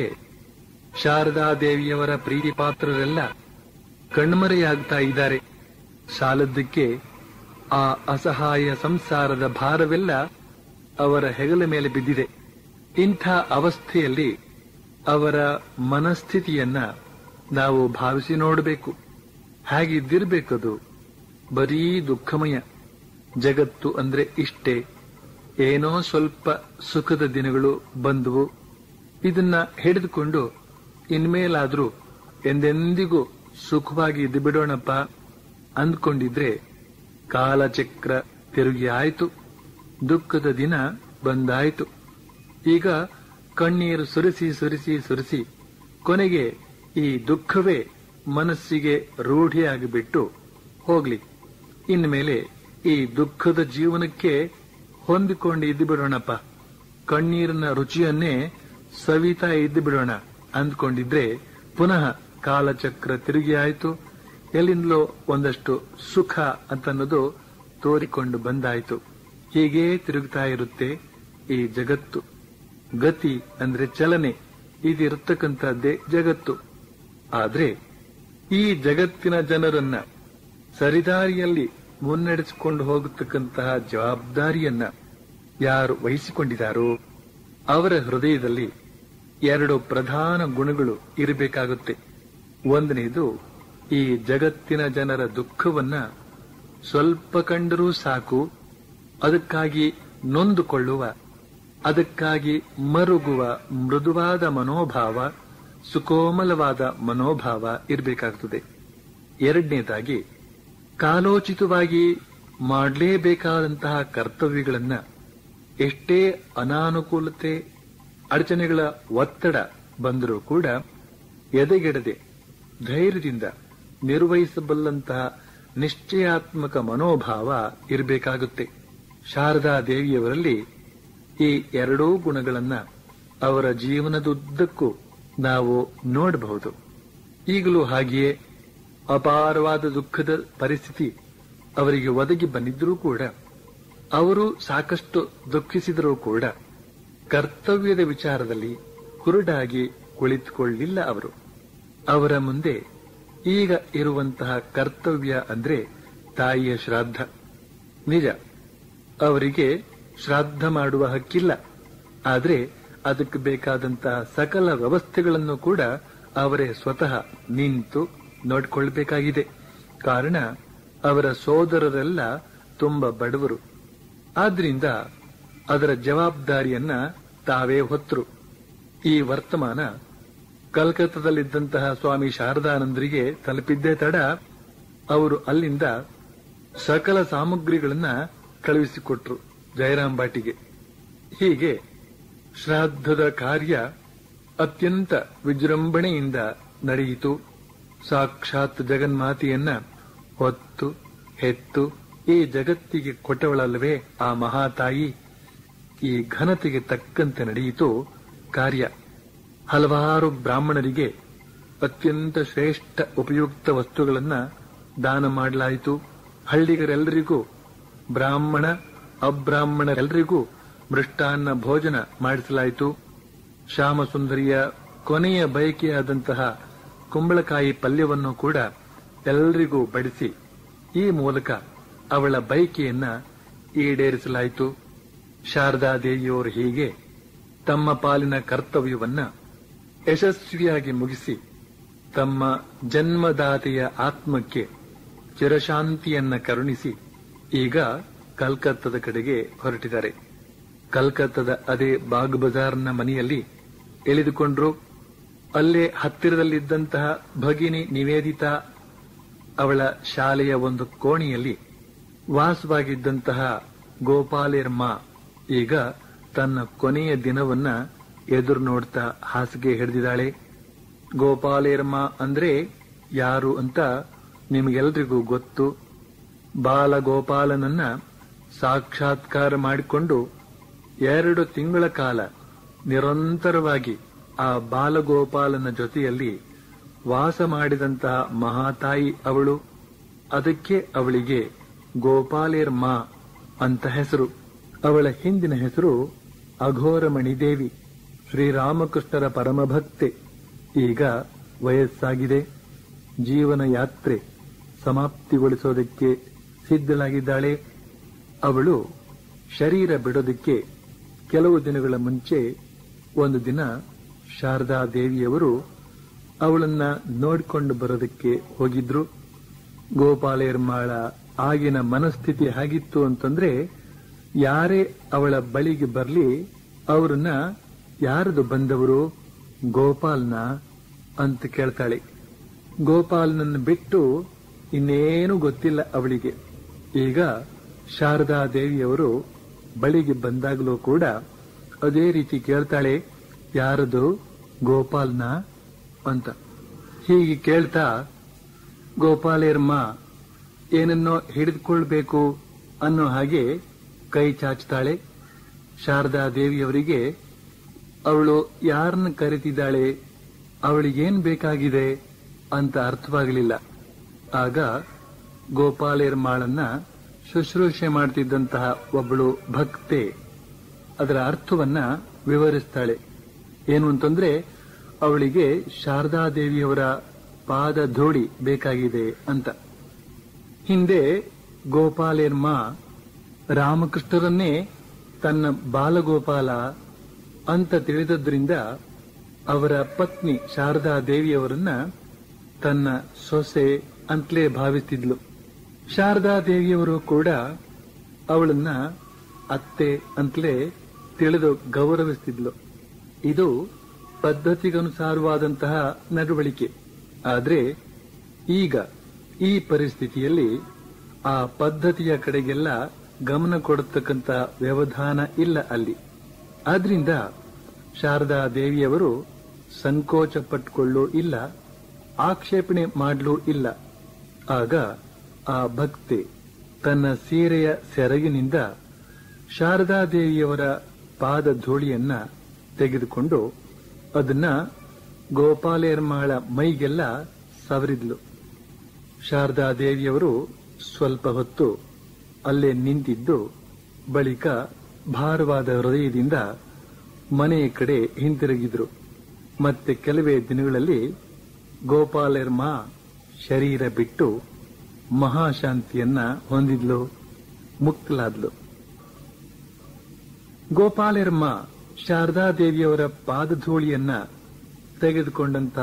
ಶಾರದಾದೇವಿಯವರ ಪ್ರೀತಿ ಪಾತ್ರರೆಲ್ಲ ಕಣ್ಮರೆಯಾಗ್ತಾ ಇದ್ದಾರೆ ಸಾಲದ್ದಕ್ಕೆ ಆ ಅಸಹಾಯ ಸಂಸಾರದ ಭಾರವೆಲ್ಲ ಅವರ ಹೆಗಲ ಮೇಲೆ ಬಿದ್ದಿದೆ ಇಂಥ ಅವಸ್ಥೆಯಲ್ಲಿ ಅವರ ಮನಸ್ಥಿತಿಯನ್ನ ನಾವು ಭಾವಿಸಿ ನೋಡಬೇಕು ಹಾಗಿದ್ದಿರ್ಬೇಕದು ಬರೀ ದುಃಖಮಯ ಜಗತ್ತು ಅಂದ್ರೆ ಇಷ್ಟೇ ಏನೋ ಸ್ವಲ್ಪ ಸುಖದ ದಿನಗಳು ಬಂದವು ಇದನ್ನ ಹಿಡಿದುಕೊಂಡು ಇನ್ಮೇಲಾದ್ರೂ ಎಂದೆಂದಿಗೂ ಸುಖವಾಗಿ ಇದ್ದು ಬಿಡೋಣಪ್ಪ ಅಂದ್ಕೊಂಡಿದ್ರೆ ಕಾಲಚಕ್ರ ತಿರುಗಿ ಆಯ್ತು ದುಃಖದ ದಿನ ಬಂದಾಯ್ತು ಈಗ ಕಣ್ಣೀರು ಸುರಿಸಿ ಸುರಿಸಿ ಸುರಿಸಿ ಕೊನೆಗೆ ಈ ದುಃಖವೇ ಮನಸ್ಸಿಗೆ ರೂಢಿಯಾಗಿಬಿಟ್ಟು ಹೋಗ್ಲಿ ಇನ್ಮೇಲೆ ಈ ದುಃಖದ ಜೀವನಕ್ಕೆ ಹೊಂದಿಕೊಂಡು ಇದ್ದು ಬಿಡೋಣಪ್ಪ ಕಣ್ಣೀರಿನ ರುಚಿಯನ್ನೇ ಸವಿತಾ ಇದ್ದು ಬಿಡೋಣ ಅಂದ್ಕೊಂಡಿದ್ರೆ ಪುನಃ ಕಾಲಚಕ್ರ ತಿರುಗಿ ಆಯ್ತು ಎಲ್ಲಿಂದಲೋ ಒಂದಷ್ಟು ಸುಖ ಅಂತನ್ನೋದು ತೋರಿಕೊಂಡು ಬಂದಾಯ್ತು ಹೀಗೇ ತಿರುಗ್ತಾ ಇರುತ್ತೆ ಈ ಜಗತ್ತು ಗತಿ ಅಂದ್ರೆ ಚಲನೆ ಇದಿರತಕ್ಕಂಥದ್ದೇ ಜಗತ್ತು ಆದ್ರೆ ಈ ಜಗತ್ತಿನ ಜನರನ್ನ ಸರಿದಾರಿಯಲ್ಲಿ ಮುನ್ನಡೆಸಿಕೊಂಡು ಹೋಗತಕ್ಕಂತಹ ಜವಾಬ್ದಾರಿಯನ್ನ ಯಾರು ವಹಿಸಿಕೊಂಡಿದ್ದಾರೋ ಅವರ ಹೃದಯದಲ್ಲಿ ಎರಡು ಪ್ರಧಾನ ಗುಣಗಳು ಇರಬೇಕಾಗುತ್ತೆ ಒಂದನೇದು ಈ ಜಗತ್ತಿನ ಜನರ ದುಃಖವನ್ನ ಸ್ವಲ್ಪ ಕಂಡರೂ ಸಾಕು ಅದಕ್ಕಾಗಿ ನೊಂದುಕೊಳ್ಳುವ ಅದಕ್ಕಾಗಿ ಮರುಗುವ ಮೃದುವಾದ ಮನೋಭಾವ ಸುಕೋಮಲವಾದ ಮನೋಭಾವ ಇರಬೇಕಾಗುತ್ತದೆ ಎರಡನೇದಾಗಿ ಕಾಲೋಚಿತವಾಗಿ ಮಾಡಲೇಬೇಕಾದಂತಹ ಕರ್ತವ್ಯಗಳನ್ನ ಎಷ್ಟೇ ಅನಾನುಕೂಲತೆ ಅಡಚಣೆಗಳ ಒತ್ತಡ ಬಂದರೂ ಕೂಡ ಎದೆಗೆಡದೆ ಧೈರ್ಯದಿಂದ ನಿರ್ವಹಿಸಬಲ್ಲಂತಹ ನಿಶ್ಚಯಾತ್ಮಕ ಮನೋಭಾವ ಇರಬೇಕಾಗುತ್ತೆ ಶಾರದಾ ದೇವಿಯವರಲ್ಲಿ ಈ ಎರಡೂ ಗುಣಗಳನ್ನ ಅವರ ಜೀವನದುದ್ದಕ್ಕೂ ನಾವು ನೋಡಬಹುದು ಈಗಲೂ ಹಾಗೆಯೇ ಅಪಾರವಾದ ದುಃಖದ ಪರಿಸ್ಥಿತಿ ಅವರಿಗೆ ಒದಗಿ ಬಂದಿದ್ರೂ ಕೂಡ ಅವರು ಸಾಕಷ್ಟು ದುಃಖಿಸಿದರೂ ಕೂಡ ಕರ್ತವ್ಯದ ವಿಚಾರದಲ್ಲಿ ಕುರುಡಾಗಿ ಕುಳಿತುಕೊಳ್ಳಿಲ್ಲ ಅವರು ಅವರ ಮುಂದೆ ಈಗ ಇರುವಂತಹ ಕರ್ತವ್ಯ ಅಂದ್ರೆ ತಾಯಿಯ ಶ್ರಾದ್ದ ನಿಜ ಅವರಿಗೆ ಶ್ರಾದ್ದ ಮಾಡುವ ಹಕ್ಕಿಲ್ಲ ಆದ್ರೆ ಅದಕ್ಕೆ ಬೇಕಾದಂತಹ ಸಕಲ ವ್ಯವಸ್ಥೆಗಳನ್ನು ಕೂಡ ಅವರೇ ಸ್ವತಃ ನಿಂತು ನೋಡಿಕೊಳ್ಬೇಕಾಗಿದೆ ಕಾರಣ ಅವರ ಸೋದರರೆಲ್ಲ ತುಂಬಾ ಬಡವರು ಆದ್ರಿಂದ ಅದರ ಜವಾಬ್ದಾರಿಯನ್ನ ತಾವೇ ಹೊತ್ತರು ಈ ವರ್ತಮಾನ ಕಲ್ಕತ್ತಾದಲ್ಲಿದ್ದಂತಹ ಸ್ವಾಮಿ ಶಾರದಾನಂದರಿಗೆ ತಲುಪಿದ್ದೇ ತಡ ಅವರು ಅಲ್ಲಿಂದ ಸಕಲ ಸಾಮಗ್ರಿಗಳನ್ನ ಕಳುಹಿಸಿಕೊಟ್ರು ಜಯರಾಮ್ ಬಾಟಿಗೆ ಹೀಗೆ ಶ್ರಾದ್ದದ ಕಾರ್ಯ ಅತ್ಯಂತ ವಿಜೃಂಭಣೆಯಿಂದ ನಡೆಯಿತು ಸಾಕ್ಷಾತ್ ಜಗನ್ಮಾತೆಯನ್ನ ಹೊತ್ತು ಹೆತ್ತು ಈ ಜಗತ್ತಿಗೆ ಕೊಟ್ಟವಳಲ್ಲವೇ ಆ ಮಹಾತಾಯಿ ಈ ಘನತೆಗೆ ತಕ್ಕಂತೆ ನಡೆಯಿತು ಕಾರ್ಯ ಹಲವಾರು ಬ್ರಾಹ್ಮಣರಿಗೆ ಅತ್ಯಂತ ಶ್ರೇಷ್ಠ ಉಪಯುಕ್ತ ವಸ್ತುಗಳನ್ನ ದಾನ ಮಾಡಲಾಯಿತು ಹಳ್ಳಿಗರೆಲ್ಲರಿಗೂ ಬ್ರಾಹ್ಮಣ ಅಬ್ರಾಹ್ಮಣರೆಲ್ಲರಿಗೂ ಮೃಷ್ಟಾನ್ನ ಭೋಜನ ಮಾಡಿಸಲಾಯಿತು ಶ್ಯಾಮಸುಂದರಿಯ ಕೊನೆಯ ಬಯಕೆಯಾದಂತಹ ಕುಂಬಳಕಾಯಿ ಪಲ್ಯವನ್ನು ಕೂಡ ಎಲ್ಲರಿಗೂ ಬಡಿಸಿ ಈ ಮೂಲಕ ಅವಳ ಬಯಕೆಯನ್ನ ಈಡೇರಿಸಲಾಯಿತು ಶಾರದಾದೇವಿಯವರು ಹೀಗೆ ತಮ್ಮ ಪಾಲಿನ ಕರ್ತವ್ಯವನ್ನ ಯಶಸ್ವಿಯಾಗಿ ಮುಗಿಸಿ ತಮ್ಮ ಜನ್ಮದಾತೆಯ ಆತ್ಮಕ್ಕೆ ಚಿರಶಾಂತಿಯನ್ನ ಕರುಣಿಸಿ ಈಗ ಕಲ್ಕತ್ತದ ಕಡೆಗೆ ಹೊರಟಿದ್ದಾರೆ ಕಲ್ಕತ್ತದ ಅದೇ ಬಾಗ್ ಬಜಾರ್ನ ಮನೆಯಲ್ಲಿ ಇಳಿದುಕೊಂಡ್ರು ಅಲ್ಲೇ ಹತ್ತಿರದಲ್ಲಿದ್ದಂತಹ ಭಗಿನಿ ನಿವೇದಿತಾ ಅವಳ ಶಾಲೆಯ ಒಂದು ಕೋಣೆಯಲ್ಲಿ ವಾಸವಾಗಿದ್ದಂತಹ ಗೋಪಾಲೇರ್ಮ ಈಗ ತನ್ನ ಕೊನೆಯ ದಿನವನ್ನ ಎದುರು ನೋಡ್ತಾ ಹಾಸಿಗೆ ಹಿಡಿದಿದ್ದಾಳೆ ಗೋಪಾಲೇರ್ಮ ಅಂದ್ರೆ ಯಾರು ಅಂತ ನಿಮಗೆಲ್ರಿಗೂ ಗೊತ್ತು ಬಾಲಗೋಪಾಲನನ್ನ ಸಾಕ್ಷಾತ್ಕಾರ ಮಾಡಿಕೊಂಡು ಎರಡು ತಿಂಗಳ ಕಾಲ ನಿರಂತರವಾಗಿ ಆ ಬಾಲಗೋಪಾಲನ ಜೊತೆಯಲ್ಲಿ ವಾಸ ಮಾಡಿದಂತಹ ಮಹಾತಾಯಿ ಅವಳು ಅದಕ್ಕೆ ಅವಳಿಗೆ ಗೋಪಾಲೇರ್ ಮಾ ಅಂತ ಹೆಸರು ಅವಳ ಹಿಂದಿನ ಹೆಸರು ಅಘೋರಮಣಿ ದೇವಿ ಶ್ರೀರಾಮಕೃಷ್ಣರ ಪರಮಭಕ್ತೆ ಈಗ ವಯಸ್ಸಾಗಿದೆ ಜೀವನ ಯಾತ್ರೆ ಸಮಾಪ್ತಿಗೊಳಿಸೋದಕ್ಕೆ ಸಿದ್ಧಳಾಗಿದ್ದಾಳೆ ಅವಳು ಶರೀರ ಬಿಡೋದಕ್ಕೆ ಕೆಲವು ದಿನಗಳ ಮುಂಚೆ ಒಂದು ದಿನ ಶಾರದಾ ದೇವಿಯವರು ಅವಳನ್ನ ನೋಡಿಕೊಂಡು ಬರೋದಕ್ಕೆ ಹೋಗಿದ್ರು ಗೋಪಾಲೇರ್ಮಾಳ ಆಗಿನ ಮನಸ್ಥಿತಿ ಹೇಗಿತ್ತು ಅಂತಂದ್ರೆ ಯಾರೇ ಅವಳ ಬಳಿಗೆ ಬರ್ಲಿ ಅವರನ್ನ ಯಾರದು ಬಂದವರು ಗೋಪಾಲ್ನ ಅಂತ ಕೇಳ್ತಾಳೆ ಗೋಪಾಲ್ನನ್ನು ಬಿಟ್ಟು ಇನ್ನೇನು ಗೊತ್ತಿಲ್ಲ ಅವಳಿಗೆ ಈಗ ಶಾರದಾ ದೇವಿಯವರು ಬಳಿಗೆ ಬಂದಾಗಲೂ ಕೂಡ ಅದೇ ರೀತಿ ಕೇಳ್ತಾಳೆ ಯಾರದು ಗೋಪಾಲ್ನ ಅಂತ ಹೀಗೆ ಕೇಳ್ತಾ ಗೋಪಾಲೇರ್ಮ ಏನನ್ನೋ ಹಿಡಿದುಕೊಳ್ಬೇಕು ಅನ್ನೋ ಹಾಗೆ ಕೈ ಚಾಚ್ತಾಳೆ ಶಾರದಾ ದೇವಿಯವರಿಗೆ ಅವಳು ಯಾರನ್ನ ಕರೆತಿದ್ದಾಳೆ ಅವಳಿಗೇನ್ ಬೇಕಾಗಿದೆ ಅಂತ ಅರ್ಥವಾಗಲಿಲ್ಲ ಆಗ ಗೋಪಾಲೇರ್ಮಾಳನ್ನ ಶುಶ್ರೂಷೆ ಮಾಡ್ತಿದ್ದಂತಹ ಒಬ್ಬಳು ಭಕ್ತೆ ಅದರ ಅರ್ಥವನ್ನ ವಿವರಿಸ್ತಾಳೆ ಏನು ಅಂತಂದ್ರೆ ಅವಳಿಗೆ ಶಾರದಾ ದೇವಿಯವರ ಪಾದ ಧೂಳಿ ಬೇಕಾಗಿದೆ ಅಂತ ಹಿಂದೆ ಗೋಪಾಲೇರ್ಮ ರಾಮಕೃಷ್ಣರನ್ನೇ ತನ್ನ ಬಾಲಗೋಪಾಲ ಅಂತ ತಿಳಿದದ್ರಿಂದ ಅವರ ಪತ್ನಿ ಶಾರದಾ ದೇವಿಯವರನ್ನ ತನ್ನ ಸೊಸೆ ಅಂತಲೇ ಭಾವಿಸ್ತಿದ್ಲು ಶಾರದಾ ದೇವಿಯವರು ಕೂಡ ಅವಳನ್ನ ಅತ್ತೆ ಅಂತಲೇ ತಿಳಿದು ಗೌರವಿಸ್ತಿದ್ಲು ಇದು ಪದ್ಧತಿಗನುಸಾರವಾದಂತಹ ನಡವಳಿಕೆ ಆದ್ರೆ ಈಗ ಈ ಪರಿಸ್ಥಿತಿಯಲ್ಲಿ ಆ ಪದ್ಧತಿಯ ಕಡೆಗೆಲ್ಲ ಗಮನ ಕೊಡತಕ್ಕಂತ ವ್ಯವಧಾನ ಇಲ್ಲ ಅಲ್ಲಿ ಆದ್ರಿಂದ ಶಾರದಾ ದೇವಿಯವರು ಸಂಕೋಚ ಪಟ್ಟುಕೊಳ್ಳೂ ಇಲ್ಲ ಆಕ್ಷೇಪಣೆ ಮಾಡಲೂ ಇಲ್ಲ ಆಗ ಆ ಭಕ್ತೆ ತನ್ನ ಸೀರೆಯ ಸೆರಗಿನಿಂದ ಶಾರದಾ ದೇವಿಯವರ ಪಾದ ಧೂಳಿಯನ್ನ ತೆಗೆದುಕೊಂಡು ಅದನ್ನ ಗೋಪಾಲೇರ್ಮಾಳ ಮೈಗೆಲ್ಲ ಸವರಿದ್ಲು ಶಾರದಾ ದೇವಿಯವರು ಸ್ವಲ್ಪ ಹೊತ್ತು ಅಲ್ಲೇ ನಿಂತಿದ್ದು ಬಳಿಕ ಭಾರವಾದ ಹೃದಯದಿಂದ ಮನೆಯ ಕಡೆ ಹಿಂತಿರುಗಿದ್ರು ಮತ್ತೆ ಕೆಲವೇ ದಿನಗಳಲ್ಲಿ ಗೋಪಾಲೇರ್ಮ ಶರೀರ ಬಿಟ್ಟು ಮಹಾಶಾಂತಿಯನ್ನ ಹೊಂದಿದ್ಲು ಮುಕ್ತಲಾದ್ಲು ಗೋಪಾಲೇರ್ಮ ಶಾರದಾ ದೇವಿಯವರ ಪಾದಧೂಳಿಯನ್ನ ತೆಗೆದುಕೊಂಡಂತ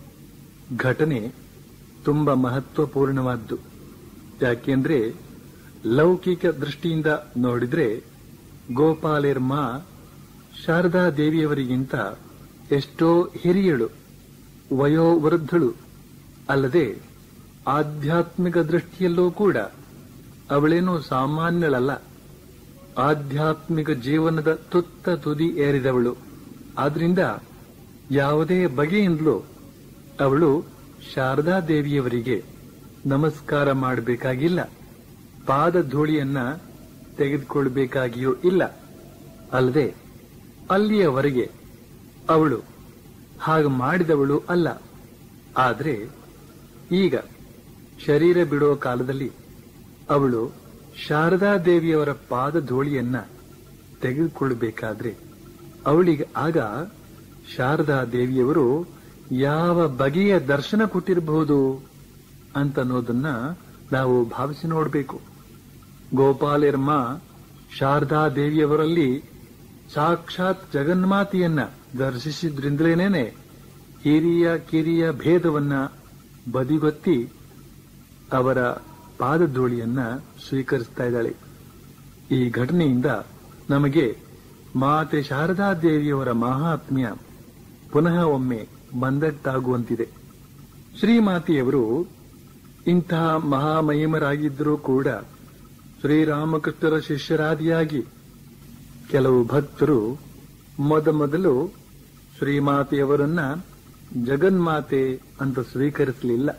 ಘಟನೆ ತುಂಬಾ ಮಹತ್ವಪೂರ್ಣವಾದ್ದು ಯಾಕೆಂದ್ರೆ ಲೌಕಿಕ ದೃಷ್ಟಿಯಿಂದ ನೋಡಿದ್ರೆ ಗೋಪಾಲೇರ್ಮ ಶಾರದಾ ದೇವಿಯವರಿಗಿಂತ ಎಷ್ಟೋ ಹಿರಿಯಳು ವಯೋವೃದ್ಧಳು ಅಲ್ಲದೆ ಆಧ್ಯಾತ್ಮಿಕ ದೃಷ್ಟಿಯಲ್ಲೂ ಕೂಡ ಅವಳೇನೂ ಸಾಮಾನ್ಯಳಲ್ಲ ಆಧ್ಯಾತ್ಮಿಕ ಜೀವನದ ತುತ್ತ ತುದಿ ಏರಿದವಳು ಆದ್ರಿಂದ ಯಾವುದೇ ಬಗೆಯಿಂದಲೂ ಅವಳು ಶಾರದಾ ದೇವಿಯವರಿಗೆ ನಮಸ್ಕಾರ ಮಾಡಬೇಕಾಗಿಲ್ಲ ಪಾದ ಧೂಳಿಯನ್ನ ತೆಗೆದುಕೊಳ್ಬೇಕಾಗಿಯೂ ಇಲ್ಲ ಅಲ್ಲದೆ ಅಲ್ಲಿಯವರೆಗೆ ಅವಳು ಹಾಗೆ ಮಾಡಿದವಳು ಅಲ್ಲ ಆದ್ರೆ ಈಗ ಶರೀರ ಬಿಡೋ ಕಾಲದಲ್ಲಿ ಅವಳು ಶಾರದಾ ದೇವಿಯವರ ಪಾದ ಧೂಳಿಯನ್ನ ತೆಗೆದುಕೊಳ್ಳಬೇಕಾದ್ರೆ ಅವಳಿಗೆ ಆಗ ಶಾರದಾ ದೇವಿಯವರು ಯಾವ ಬಗೆಯ ದರ್ಶನ ಕೊಟ್ಟಿರಬಹುದು ಅಂತ ಅನ್ನೋದನ್ನ ನಾವು ಭಾವಿಸಿ ನೋಡಬೇಕು ಗೋಪಾಲೇರ್ಮ ಶಾರದಾ ದೇವಿಯವರಲ್ಲಿ ಸಾಕ್ಷಾತ್ ಜಗನ್ಮಾತೆಯನ್ನ ದರ್ಶಿಸಿದ್ರಿಂದಲೇನೆ ಹಿರಿಯ ಕಿರಿಯ ಭೇದವನ್ನ ಬದಿಗೊತ್ತಿ ಅವರ ಪಾದಧೂಳಿಯನ್ನ ಸ್ವೀಕರಿಸ್ತಾ ಇದ್ದಾಳೆ ಈ ಘಟನೆಯಿಂದ ನಮಗೆ ಮಾತೆ ಶಾರದಾ ದೇವಿಯವರ ಮಹಾತ್ಮ್ಯ ಪುನಃ ಒಮ್ಮೆ ಬಂದಟ್ಟಾಗುವಂತಿದೆ ಶ್ರೀಮಾತೆಯವರು ಇಂತಹ ಮಹಾಮಹಿಮರಾಗಿದ್ದರೂ ಕೂಡ ಶ್ರೀರಾಮಕೃಷ್ಣರ ಶಿಷ್ಯರಾದಿಯಾಗಿ ಕೆಲವು ಭಕ್ತರು ಮೊದಮೊದಲು ಶ್ರೀಮಾತೆಯವರನ್ನ ಜಗನ್ಮಾತೆ ಅಂತ ಸ್ವೀಕರಿಸಲಿಲ್ಲ